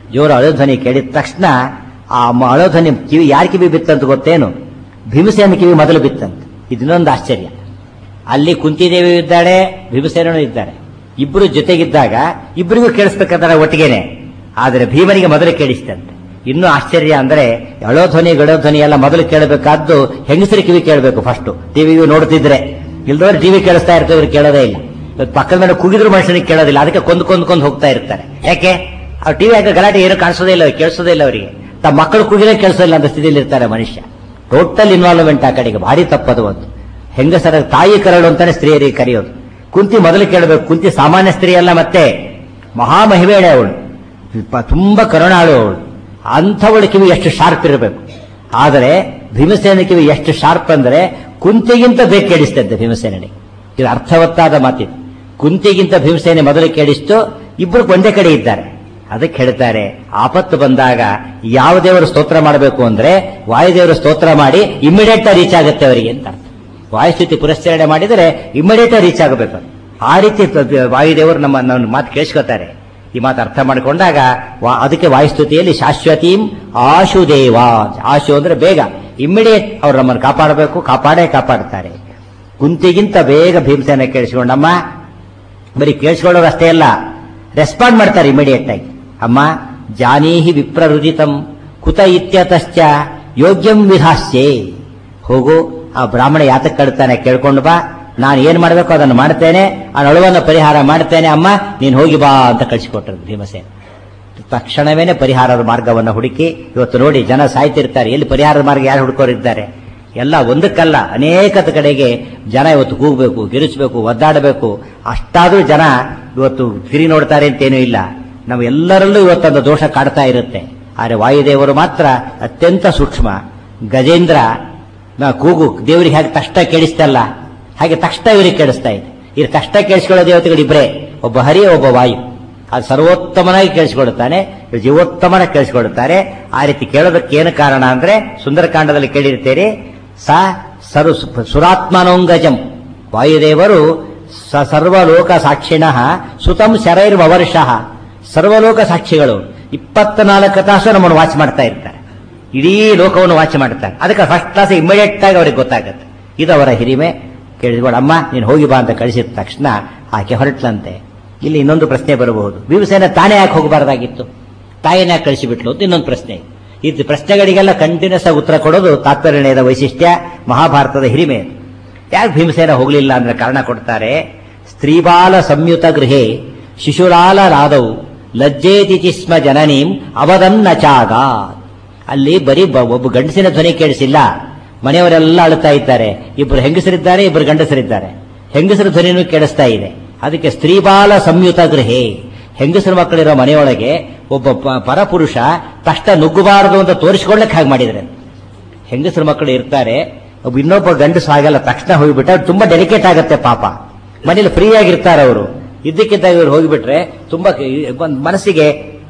ಜೋರು ಅಳೋ ಧ್ವನಿ ಕೇಳಿದ ತಕ್ಷಣ ಆ ಮ- ಅಳೋ ಧ್ವನಿ ಕಿವಿ ಯಾರ ಕಿವಿ ಬಿತ್ತಂತ ಗೊತ್ತೇನು ಭೀಮಸೇನ ಕಿವಿ ಮೊದಲು ಬಿತ್ತಂತ ಇದನ್ನೊಂದು ಆಶ್ಚರ್ಯ ಅಲ್ಲಿ ಕುಂತಿದೇವಿ ಇದ್ದಾಳೆ ಭೀಮಸೇನೂ ಇದ್ದಾರೆ ಇಬ್ಬರು ಜೊತೆಗಿದ್ದಾಗ ಇಬ್ಬರಿಗೂ ಕೇಳಿಸ್ಬೇಕಾದ್ರೆ ಒಟ್ಟಿಗೆನೆ ಆದರೆ ಭೀಮನಿಗೆ ಮೊದಲು ಕೇಳಿಸ್ತಂತೆ ಇನ್ನೂ ಆಶ್ಚರ್ಯ ಅಂದ್ರೆ ಎಳೋ ಧ್ವನಿ ಗಡೋ ಧ್ವನಿ ಎಲ್ಲ ಮೊದಲು ಕೇಳಬೇಕಾದ್ದು ಹೆಂಗಸರಿ ಕಿವಿ ಕೇಳಬೇಕು ಫಸ್ಟ್ ಟಿವಿಯು ನೋಡ್ತಿದ್ರೆ ಇಲ್ದವ್ರು ಟಿವಿ ಕೇಳಿಸ್ತಾ ಇರ್ತವೆ ಇವ್ರು ಕೇಳೋದೇ ಇಲ್ಲ ಇವತ್ತು ಪಕ್ಕದ ಮೇಲೆ ಕೂಗಿದ್ರು ಮನುಷ್ಯನಿಗೆ ಕೇಳೋದಿಲ್ಲ ಅದಕ್ಕೆ ಕೊಂದ್ ಕೊಂದ್ ಕೊಂದ್ ಹೋಗ್ತಾ ಇರ್ತಾರೆ ಯಾಕೆ ಅವ್ರು ಟಿವಿ ಹಾಕಿ ಗಲಾಟೆ ಏನು ಕಾಣಿಸೋದೇ ಇಲ್ಲ ಕೇಳಿಸೋದೇ ಇಲ್ಲ ಅವರಿಗೆ ತಮ್ಮ ಮಕ್ಕಳು ಕೂಗಿದ್ರೆ ಕೇಳಿಸೋದಿಲ್ಲ ಅಂತ ಸ್ಥಿತಿಯಲ್ಲಿ ಇರ್ತಾರೆ ಮನುಷ್ಯ ಟೋಟಲ್ ಇನ್ವಾಲ್ವ್ಮೆಂಟ್ ಆ ಕಡೆಗೆ ಭಾರಿ ತಪ್ಪದು ಒಂದು ಹೆಂಗಸರ ತಾಯಿ ಕರಳು ಅಂತಾನೆ ಸ್ತ್ರೀಯರಿಗೆ ಕರೆಯೋದು ಕುಂತಿ ಮೊದಲು ಕೇಳಬೇಕು ಕುಂತಿ ಸಾಮಾನ್ಯ ಸ್ತ್ರೀ ಅಲ್ಲ ಮತ್ತೆ ಮಹಾಮಹಿಮೇಳೆ ಅವಳು ಪ- ತುಂಬಾ ಕರುಣಾಳು ಅವಳು ಅಂಥವಳ ಕಿವಿ ಎಷ್ಟು ಶಾರ್ಪ್ ಇರಬೇಕು ಆದರೆ ಭೀಮಸೇನ ಕಿವಿ ಎಷ್ಟು ಶಾರ್ಪ್ ಅಂದ್ರೆ ಕುಂತಿಗಿಂತ ಬೇಗ ಕೇಳಿಸ್ತಂತೆ ಭೀಮಸೇನಿಗೆ ಇದು ಅರ್ಥವತ್ತಾದ ಮಾತಿದು ಕುಂತಿಗಿಂತ ಭೀಮಸೇನೆ ಮೊದಲು ಕೇಳಿಸ್ತು ಇಬ್ಬರು ಒಂದೇ ಕಡೆ ಇದ್ದಾರೆ ಅದಕ್ಕೆ ಹೇಳ್ತಾರೆ ಆಪತ್ತು ಬಂದಾಗ ಯಾವ ದೇವರು ಸ್ತೋತ್ರ ಮಾಡಬೇಕು ಅಂದ್ರೆ ವಾಯುದೇವರು ಸ್ತೋತ್ರ ಮಾಡಿ ಇಮಿಡಿಯೇಟ್ ರೀಚ್ ಆಗುತ್ತೆ ಅವರಿಗೆ ಅಂತ ಅರ್ಥ ವಾಯುಸ್ಥಿತಿ ಪುರಸ್ಕರಣೆ ಮಾಡಿದರೆ ಇಮಿಡಿಯೇಟ್ ರೀಚ್ ಆಗಬೇಕು ಆ ರೀತಿ ತ- ವಾಯುದೇವರು ನಮ್ಮ ನಮ್ಮ ಮಾತು ಕೇಳಿಸ್ಕೊತಾರೆ ಈ ಮಾತು ಅರ್ಥ ಮಾಡಿಕೊಂಡಾಗ ವಾ- ಅದಕ್ಕೆ ವಾಯುಸ್ತುತಿಯಲ್ಲಿ ಶಾಶ್ವತೀಂ ಆಶುದೇವ ಆಶು ಅಂದ್ರೆ ಬೇಗ ಇಮ್ಮಿಡಿಯೇಟ್ ಅವ್ರು ನಮ್ಮನ್ನು ಕಾಪಾಡಬೇಕು ಕಾಪಾಡೇ ಕಾಪಾಡ್ತಾರೆ ಕುಂತಿಗಿಂತ ಬೇಗ ಭೀಮಸೇನ ಕೇಳಿಸ್ಕೊಂಡಮ್ಮ ಬರೀ ಕೇಳಿಸ್ಕೊಳ್ಳೋರು ಅಷ್ಟೇ ಅಲ್ಲ ರೆಸ್ಪಾಂಡ್ ಮಾಡ್ತಾರೆ ಇಮಿಡಿಯೇಟ್ ಆಗಿ ಅಮ್ಮ ಜಾನೀಹಿ ವಿಪ್ರರುದಿತಂ ಕುತ ಇತ್ಯತಶ್ಚ ಯೋಗ್ಯಂ ವಿಧಾಸ್ಯೆ ಹೋಗು ಆ ಬ್ರಾಹ್ಮಣ ಯಾತಕ್ಕೆ ಕಡ್ತಾನೆ ಕೇಳ್ಕೊಂಡು ಬಾ ನಾನು ಏನ್ ಮಾಡಬೇಕು ಅದನ್ನು ಮಾಡ್ತೇನೆ ಆ ನಳುವನ್ನು ಪರಿಹಾರ ಮಾಡ್ತೇನೆ ಅಮ್ಮ ನೀನು ಹೋಗಿ ಬಾ ಅಂತ ಕಳಿಸಿಕೊಟ್ರು ಭೀಮಸೇನ ತಕ್ಷಣವೇನೆ ಪರಿಹಾರದ ಮಾರ್ಗವನ್ನು ಹುಡುಕಿ ಇವತ್ತು ನೋಡಿ ಜನ ಸಾಯ್ತಿರ್ತಾರೆ ಎಲ್ಲಿ ಪರಿಹಾರದ ಮಾರ್ಗ ಯಾರು ಹುಡುಕೋರಿದ್ದಾರೆ ಎಲ್ಲ ಒಂದಕ್ಕಲ್ಲ ಅನೇಕದ ಕಡೆಗೆ ಜನ ಇವತ್ತು ಕೂಗಬೇಕು ಗಿರಿಸಬೇಕು ಒದ್ದಾಡಬೇಕು ಅಷ್ಟಾದ್ರೂ ಜನ ಇವತ್ತು ತಿರಿ ನೋಡ್ತಾರೆ ಅಂತೇನೂ ಇಲ್ಲ ನಾವು ಎಲ್ಲರಲ್ಲೂ ಇವತ್ತೊಂದು ದೋಷ ಕಾಡ್ತಾ ಇರುತ್ತೆ ಆದರೆ ವಾಯುದೇವರು ಮಾತ್ರ ಅತ್ಯಂತ ಸೂಕ್ಷ್ಮ ಗಜೇಂದ್ರ ನಾ ಕೂಗು ದೇವರಿಗೆ ಹೇಗೆ ತಕ್ಷಣ ಕೇಳಿಸ್ತಲ್ಲ ಹಾಗೆ ತಕ್ಷಣ ಇವರಿಗೆ ಕೇಳಿಸ್ತಾ ಇದೆ ಈ ತಕ್ಷಣ ಕೇಳಿಸ್ಕೊಳ್ಳೋ ದೇವತೆಗಳು ಇಬ್ಬರೇ ಒಬ್ಬ ಹರಿ ಒಬ್ಬ ವಾಯು ಅದು ಸರ್ವೋತ್ತಮನಾಗಿ ಕೇಳಿಸ್ಕೊಡುತ್ತಾನೆ ಇವ್ರು ಜೀವೋತ್ತಮನ ಕೇಳಿಸ್ಕೊಡುತ್ತಾರೆ ಆ ರೀತಿ ಕೇಳೋದಕ್ಕೆ ಏನು ಕಾರಣ ಅಂದ್ರೆ ಸುಂದರಕಾಂಡದಲ್ಲಿ ಕೇಳಿರ್ತೀರಿ ಸ ಸರು ಸುರಾತ್ಮನೋಂಗಜಂ ವಾಯುದೇವರು ಸ ಸರ್ವಲೋಕ ಸಾಕ್ಷಿಣ ಸುತಂ ಶರೈರ್ವರ್ಷ ಸರ್ವಲೋಕ ಸಾಕ್ಷಿಗಳು ಇಪ್ಪತ್ನಾಲ್ಕು ತಾಸು ನಮ್ಮನ್ನು ವಾಚ್ ಮಾಡ್ತಾ ಇರ್ತಾರೆ ಇಡೀ ಲೋಕವನ್ನು ವಾಚ್ ಮಾಡ್ತಾರೆ ಅದಕ್ಕೆ ಫಸ್ಟ್ ಕ್ಲಾಸ್ ಇಮಿಡಿಯೇಟ್ ಆಗಿ ಅವ್ರಿಗೆ ಗೊತ್ತಾಗುತ್ತೆ ಇದು ಅವರ ಹಿರಿಮೆ ಕೇಳಿದ್ಕೊಂಡು ಅಮ್ಮ ನೀನು ಹೋಗಿ ಬಾ ಅಂತ ಕಳಿಸಿದ ತಕ್ಷಣ ಆಕೆ ಹೊರಟ್ಲಂತೆ ಇಲ್ಲಿ ಇನ್ನೊಂದು ಪ್ರಶ್ನೆ ಬರಬಹುದು ಭೀಮಸೇನ ತಾನೇ ಯಾಕೆ ಹೋಗಬಾರ್ದಾಗಿತ್ತು ತಾಯಿನ ಯಾಕೆ ಕಳಿಸಿಬಿಟ್ಲು ಅಂತ ಇನ್ನೊಂದು ಪ್ರಶ್ನೆ ಇದು ಪ್ರಶ್ನೆಗಳಿಗೆಲ್ಲ ಕಂಟಿನ್ಯೂಸ್ ಆಗಿ ಉತ್ತರ ಕೊಡೋದು ತಾತ್ಪರ್ಯದ ವೈಶಿಷ್ಟ್ಯ ಮಹಾಭಾರತದ ಹಿರಿಮೆ ಯಾಕೆ ಭೀಮಸೇನ ಹೋಗಲಿಲ್ಲ ಅಂದ್ರೆ ಕಾರಣ ಕೊಡ್ತಾರೆ ಸ್ತ್ರೀಬಾಲ ಸಂಯುತ ಗೃಹೇ ಶಿಶುರಾಲ ರಾದವು ಲಜ್ಜೇತಿಥಿ ಸ್ಮ ಜನನೀಂ ಅವದನ್ನಚಾಗ ಅಲ್ಲಿ ಬರೀ ಬ- ಒಬ್ಬ ಗಂಡಸಿನ ಧ್ವನಿ ಕೇಳಿಸಿಲ್ಲ ಮನೆಯವರೆಲ್ಲ ಅಳುತ್ತಾ ಇದ್ದಾರೆ ಇಬ್ಬರು ಹೆಂಗಸರಿದ್ದಾರೆ ಇಬ್ಬರು ಗಂಡಸರಿದ್ದಾರೆ ಹೆಂಗಸರ ಧ್ವನಿನೂ ಕೇಳಿಸ್ತಾ ಇದೆ ಅದಕ್ಕೆ ಸ್ತ್ರೀಬಾಲ ಸಂಯುತ ಗೃಹೇ ಹೆಂಗಸರ ಮಕ್ಕಳಿರೋ ಮನೆಯೊಳಗೆ ಒಬ್ಬ ಪ- ಪರಪುರುಷ ತಕ್ಷಣ ನುಗ್ಗಬಾರದು ಅಂತ ತೋರಿಸಿಕೊಳ್ಳಕ್ಕೆ ಹಾಗೆ ಮಾಡಿದ್ರೆ ಹೆಂಗಸರ ಮಕ್ಕಳು ಇರ್ತಾರೆ ಒಬ್ಬ ಇನ್ನೊಬ್ಬ ಗಂಡಸು ಹಾಗೆಲ್ಲ ತಕ್ಷಣ ಹೋಗಿಬಿಟ್ರೆ ಅವ್ರು ತುಂಬಾ ಡೆಲಿಕೇಟ್ ಆಗುತ್ತೆ ಪಾಪ ಮನೇಲಿ ಫ್ರೀ ಆಗಿರ್ತಾರೆ ಅವರು ಇದ್ದಕ್ಕಿದ್ದಾಗ ಇವ್ರು ಹೋಗಿಬಿಟ್ರೆ ತುಂಬಾ ಕ- ಒಂದ್ ಮನಸ್ಸಿಗೆ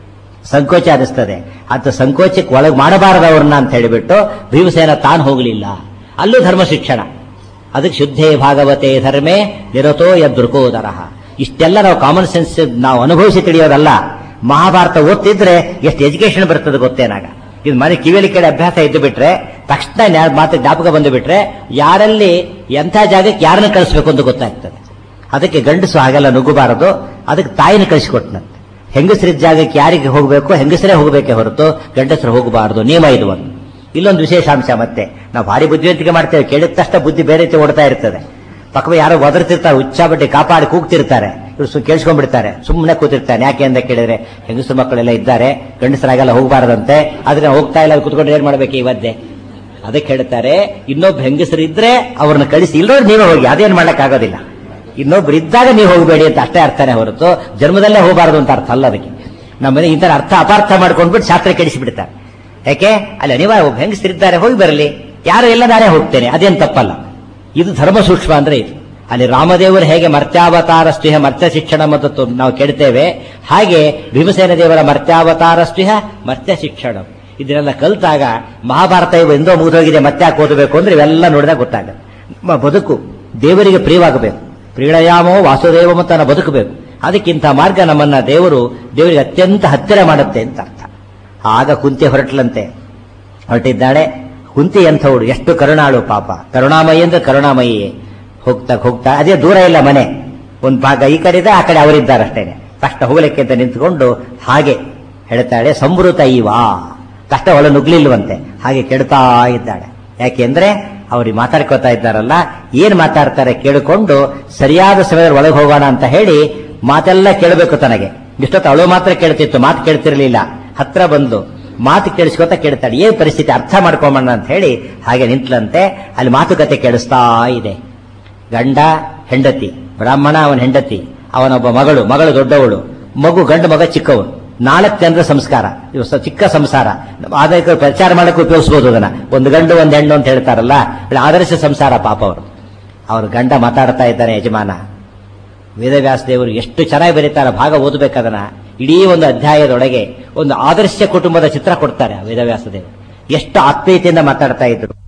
ಸಂಕೋಚ ಅನಿಸ್ತದೆ ಅಂತ ಸಂಕೋಚಕ್ಕೆ ಒಳಗೆ ಮಾಡಬಾರದವ್ರನ್ನ ಅಂತ ಹೇಳಿಬಿಟ್ಟು ಭೀಮಸೇನ ತಾನು ಹೋಗಲಿಲ್ಲ ಅಲ್ಲೂ ಧರ್ಮ ಶಿಕ್ಷಣ ಅದಕ್ಕೆ ಶುದ್ಧೇ ಭಾಗವತೆ ಧರ್ಮೇ ನಿರತೋ ಯದೃಕೋದರ ಇಷ್ಟೆಲ್ಲ ನಾವು ಕಾಮನ್ ಸೆನ್ಸ್ ನಾವು ಅನುಭವಿಸಿ ತಿಳಿಯೋದಲ್ಲ ಮಹಾಭಾರತ ಓದ್ತಿದ್ರೆ ಎಷ್ಟು ಎಜುಕೇಶನ್ ಬರ್ತದೆ ಗೊತ್ತೇನಾಗ ಇದು ಮನೆ ಕಿವಿಯಲ್ಲಿ ಕಡೆ ಅಭ್ಯಾಸ ಇದ್ದು ಬಿಟ್ರೆ ತಕ್ಷಣ ನ್ಯಾ- ಮಾತು ಜ್ಞಾಪಕ ಬಂದು ಬಿಟ್ರೆ ಯಾರಲ್ಲಿ ಎಂಥ ಜಾಗಕ್ಕೆ ಯಾರನ್ನ ಕಳಿಸ್ಬೇಕು ಅಂತ ಗೊತ್ತಾಗ್ತದೆ ಅದಕ್ಕೆ ಗಂಡಸು ಹಾಗೆಲ್ಲ ನುಗ್ಗಬಾರದು ಅದಕ್ಕೆ ತಾಯಿನ ಕಳಿಸಿಕೊಟ್ನಂತೆ ಹೆಂಗಸರಿದ್ದ ಜಾಗಕ್ಕೆ ಯಾರಿಗೆ ಹೋಗಬೇಕು ಹೆಂಗಸರೇ ಹೋಗಬೇಕೆ ಹೊರತು ಗಂಡಸರು ಹೋಗಬಾರದು ನಿಯಮ ಇದು ಒಂದು ಇಲ್ಲೊಂದು ವಿಶೇಷಾಂಶ ಮತ್ತೆ ನಾವು ಭಾರಿ ಬುದ್ಧಿವಂತಿಕೆ ಮಾಡ್ತೇವೆ ಕೇಳಿದ ತಕ್ಷಣ ಬುದ್ಧಿ ಬೇರೆ ರೀತಿ ಓಡ್ತಾ ಇರ್ತದೆ ಪಕ್ಕವ ಯಾರೋ ಒದರ್ತಿರ್ತಾರೆ ಉಚ್ಚಾಬಟ್ಟಿ ಕಾಪಾಡಿ ಕೂಗ್ತಿರ್ತಾರೆ ಇವ್ರು ಸು ಕೇಳಿಸ್ಕೊಂಡ್ಬಿಡ್ತಾರೆ ಸುಮ್ಮನೆ ಕೂತಿರ್ತಾನೆ ಯಾಕೆ ಅಂತ ಕೇಳಿದ್ರೆ ಹೆಂಗಸರು ಮಕ್ಕಳೆಲ್ಲ ಇದ್ದಾರೆ ಗಂಡಸರಾಗೆಲ್ಲ ಹೋಗಬಾರದಂತೆ ಆದ್ರೆ ಹೋಗ್ತಾ ಇಲ್ಲ ಕುತ್ಕೊಂಡು ಏನ್ ಮಾಡ್ಬೇಕು ಇವತ್ತೇ ಅದಕ್ಕೆ ಹೇಳ್ತಾರೆ ಇನ್ನೊಬ್ಬ ಹೆಂಗಸರು ಇದ್ರೆ ಅವ್ರನ್ನ ಕಳಿಸಿ ಇಲ್ಲೋರು ನೀವೇ ಹೋಗಿ ಅದೇನ್ ಮಾಡಕ್ ಆಗೋದಿಲ್ಲ ಇನ್ನೊಬ್ರು ಇದ್ದಾಗ ನೀವು ಹೋಗಬೇಡಿ ಅಂತ ಅಷ್ಟೇ ಅರ್ಥನೇ ಹೊರತು ಜನ್ಮದಲ್ಲೇ ಹೋಗಬಾರದು ಅಂತ ಅರ್ಥ ಅಲ್ಲ ಅದಕ್ಕೆ ನಮ್ಮನೆ ಇಂಥ ಅರ್ಥ ಅಪಾರ್ಥ ಮಾಡ್ಕೊಂಡ್ಬಿಟ್ಟು ಶಾಸ್ತ್ರ ಕೆಡಿಸಿಬಿಡ್ತಾರೆ ಯಾಕೆ ಅಲ್ಲಿ ಅನಿವಾರ್ಯ ಒಬ್ಬ ಹೆಂಗಸರಿದ್ದಾರೆ ಹೋಗಿ ಬರಲಿ ಯಾರು ಎಲ್ಲ ನಾನೇ ಹೋಗ್ತೇನೆ ಅದೇನ್ ತಪ್ಪಲ್ಲ ಇದು ಧರ್ಮ ಸೂಕ್ಷ್ಮ ಅಂದ್ರೆ ಇದು ಅಲ್ಲಿ ರಾಮದೇವರು ಹೇಗೆ ಮರ್ತ್ಯಾವತಾರ ಸ್ನೇಹ ಮರ್ತ್ಯ ಶಿಕ್ಷಣ ಮತ್ತು ತು- ನಾವು ಕೇಳ್ತೇವೆ ಹಾಗೆ ಭೀಮಸೇನ ದೇವರ ಮರ್ತ್ಯಾವತಾರ ಸ್ನೇಹ ಮರ್ತ್ಯ ಶಿಕ್ಷಣ ಇದನ್ನೆಲ್ಲ ಕಲ್ತಾಗ ಮಹಾಭಾರತ ಇವು ಎಂದೋ ಮುಗಿದೋಗಿದೆ ಮತ್ತೆ ಯಾಕೆ ಓದಬೇಕು ಅಂದ್ರೆ ಇವೆಲ್ಲ ನೋಡಿದಾಗ ಗೊತ್ತಾಗುತ್ತೆ ನಮ್ಮ ಬದುಕು ದೇವರಿಗೆ ಪ್ರಿಯವಾಗಬೇಕು ಪ್ರೀಳಯಾಮೋ ವಾಸುದೇವ ಅಂತ ನಾವು ಬದುಕಬೇಕು ಅದಕ್ಕಿಂತ ಮಾರ್ಗ ನಮ್ಮನ್ನ ದೇವರು ದೇವರಿಗೆ ಅತ್ಯಂತ ಹತ್ತಿರ ಮಾಡುತ್ತೆ ಅಂತ ಅರ್ಥ ಆಗ ಕುಂತಿ ಹೊರಟ್ಲಂತೆ ಹೊರಟಿದ್ದಾಳೆ ಕುಂತಿ ಎಂಥವಳು ಎಷ್ಟು ಕರುಣಾಳು ಪಾಪ ಕರುಣಾಮಯಿ ಅಂದ್ರೆ ಕರುಣಾಮಯಿಯೇ ಹೋಗ್ತಾ ಹೋಗ್ತಾ ಅದೇ ದೂರ ಇಲ್ಲ ಮನೆ ಒಂದು ಭಾಗ ಈ ಕಡೆ ಇದೆ ಆ ಕಡೆ ಅವರಿದ್ದಾರಷ್ಟೇನೆ ಕಷ್ಟ ಹೋಗ್ಲಿಕ್ಕೆ ಅಂತ ನಿಂತ್ಕೊಂಡು ಹಾಗೆ ಹೇಳ್ತಾಳೆ ಸಂವೃತ ಇವಾ ಕಷ್ಟ ಒಳ ನುಗ್ಲಿಲ್ವಂತೆ ಹಾಗೆ ಕೆಡ್ತಾ ಇದ್ದಾಳೆ ಯಾಕೆಂದ್ರೆ ಅವ್ರಿಗೆ ಮಾತಾಡ್ಕೋತಾ ಇದ್ದಾರಲ್ಲ ಏನ್ ಮಾತಾಡ್ತಾರೆ ಕೇಳಿಕೊಂಡು ಸರಿಯಾದ ಸಮಯದಲ್ಲಿ ಒಳಗೆ ಹೋಗೋಣ ಅಂತ ಹೇಳಿ ಮಾತೆಲ್ಲ ಕೇಳಬೇಕು ತನಗೆ ಇಷ್ಟೊತ್ತು ಅವಳು ಮಾತ್ರ ಕೇಳ್ತಿತ್ತು ಮಾತು ಕೇಳ್ತಿರ್ಲಿಲ್ಲ ಹತ್ರ ಬಂದು ಮಾತು ಕೇಳಿಸ್ಕೊತ ಕೇಳ್ತಾಳೆ ಏನ್ ಪರಿಸ್ಥಿತಿ ಅರ್ಥ ಮಾಡ್ಕೊಂಬಣ್ಣ ಅಂತ ಹೇಳಿ ಹಾಗೆ ನಿಂತ್ಲಂತೆ ಅಲ್ಲಿ ಮಾತುಕತೆ ಕೇಳಿಸ್ತಾ ಇದೆ ಗಂಡ ಹೆಂಡತಿ ಬ್ರಾಹ್ಮಣ ಅವನ ಹೆಂಡತಿ ಅವನೊಬ್ಬ ಮಗಳು ಮಗಳು ದೊಡ್ಡವಳು ಮಗು ಗಂಡು ಮಗ ಚಿಕ್ಕವನು ನಾಲ್ಕು ಜನರ ಸಂಸ್ಕಾರ ಇದು ಸ- ಚಿಕ್ಕ ಸಂಸಾರ ಆದಾಯ ಪ್ರಚಾರ ಮಾಡಕ್ಕೆ ಉಪಯೋಗಿಸಬಹುದು ಅದನ್ನ ಒಂದು ಗಂಡು ಒಂದು ಹೆಣ್ಣು ಅಂತ ಹೇಳ್ತಾರಲ್ಲ ಇಲ್ಲಿ ಆದರ್ಶ ಸಂಸಾರ ಪಾಪ ಅವರು ಅವ್ರ ಗಂಡ ಮಾತಾಡ್ತಾ ಇದ್ದಾನೆ ಯಜಮಾನ ವೇದವ್ಯಾಸ ದೇವರು ಎಷ್ಟು ಚೆನ್ನಾಗಿ ಬರೀತಾರೆ ಭಾಗ ಓದಬೇಕದನ್ನ ಇಡೀ ಒಂದು ಅಧ್ಯಾಯದೊಳಗೆ ಒಂದು ಆದರ್ಶ ಕುಟುಂಬದ ಚಿತ್ರ ಕೊಡ್ತಾರೆ ಆ ವೇದವ್ಯಾಸ ದೇವರು ಎಷ್ಟು ಆತ್ಮೀಯತೆಯಿಂದ ಮಾತಾಡ್ತಾ ಇದ್ರು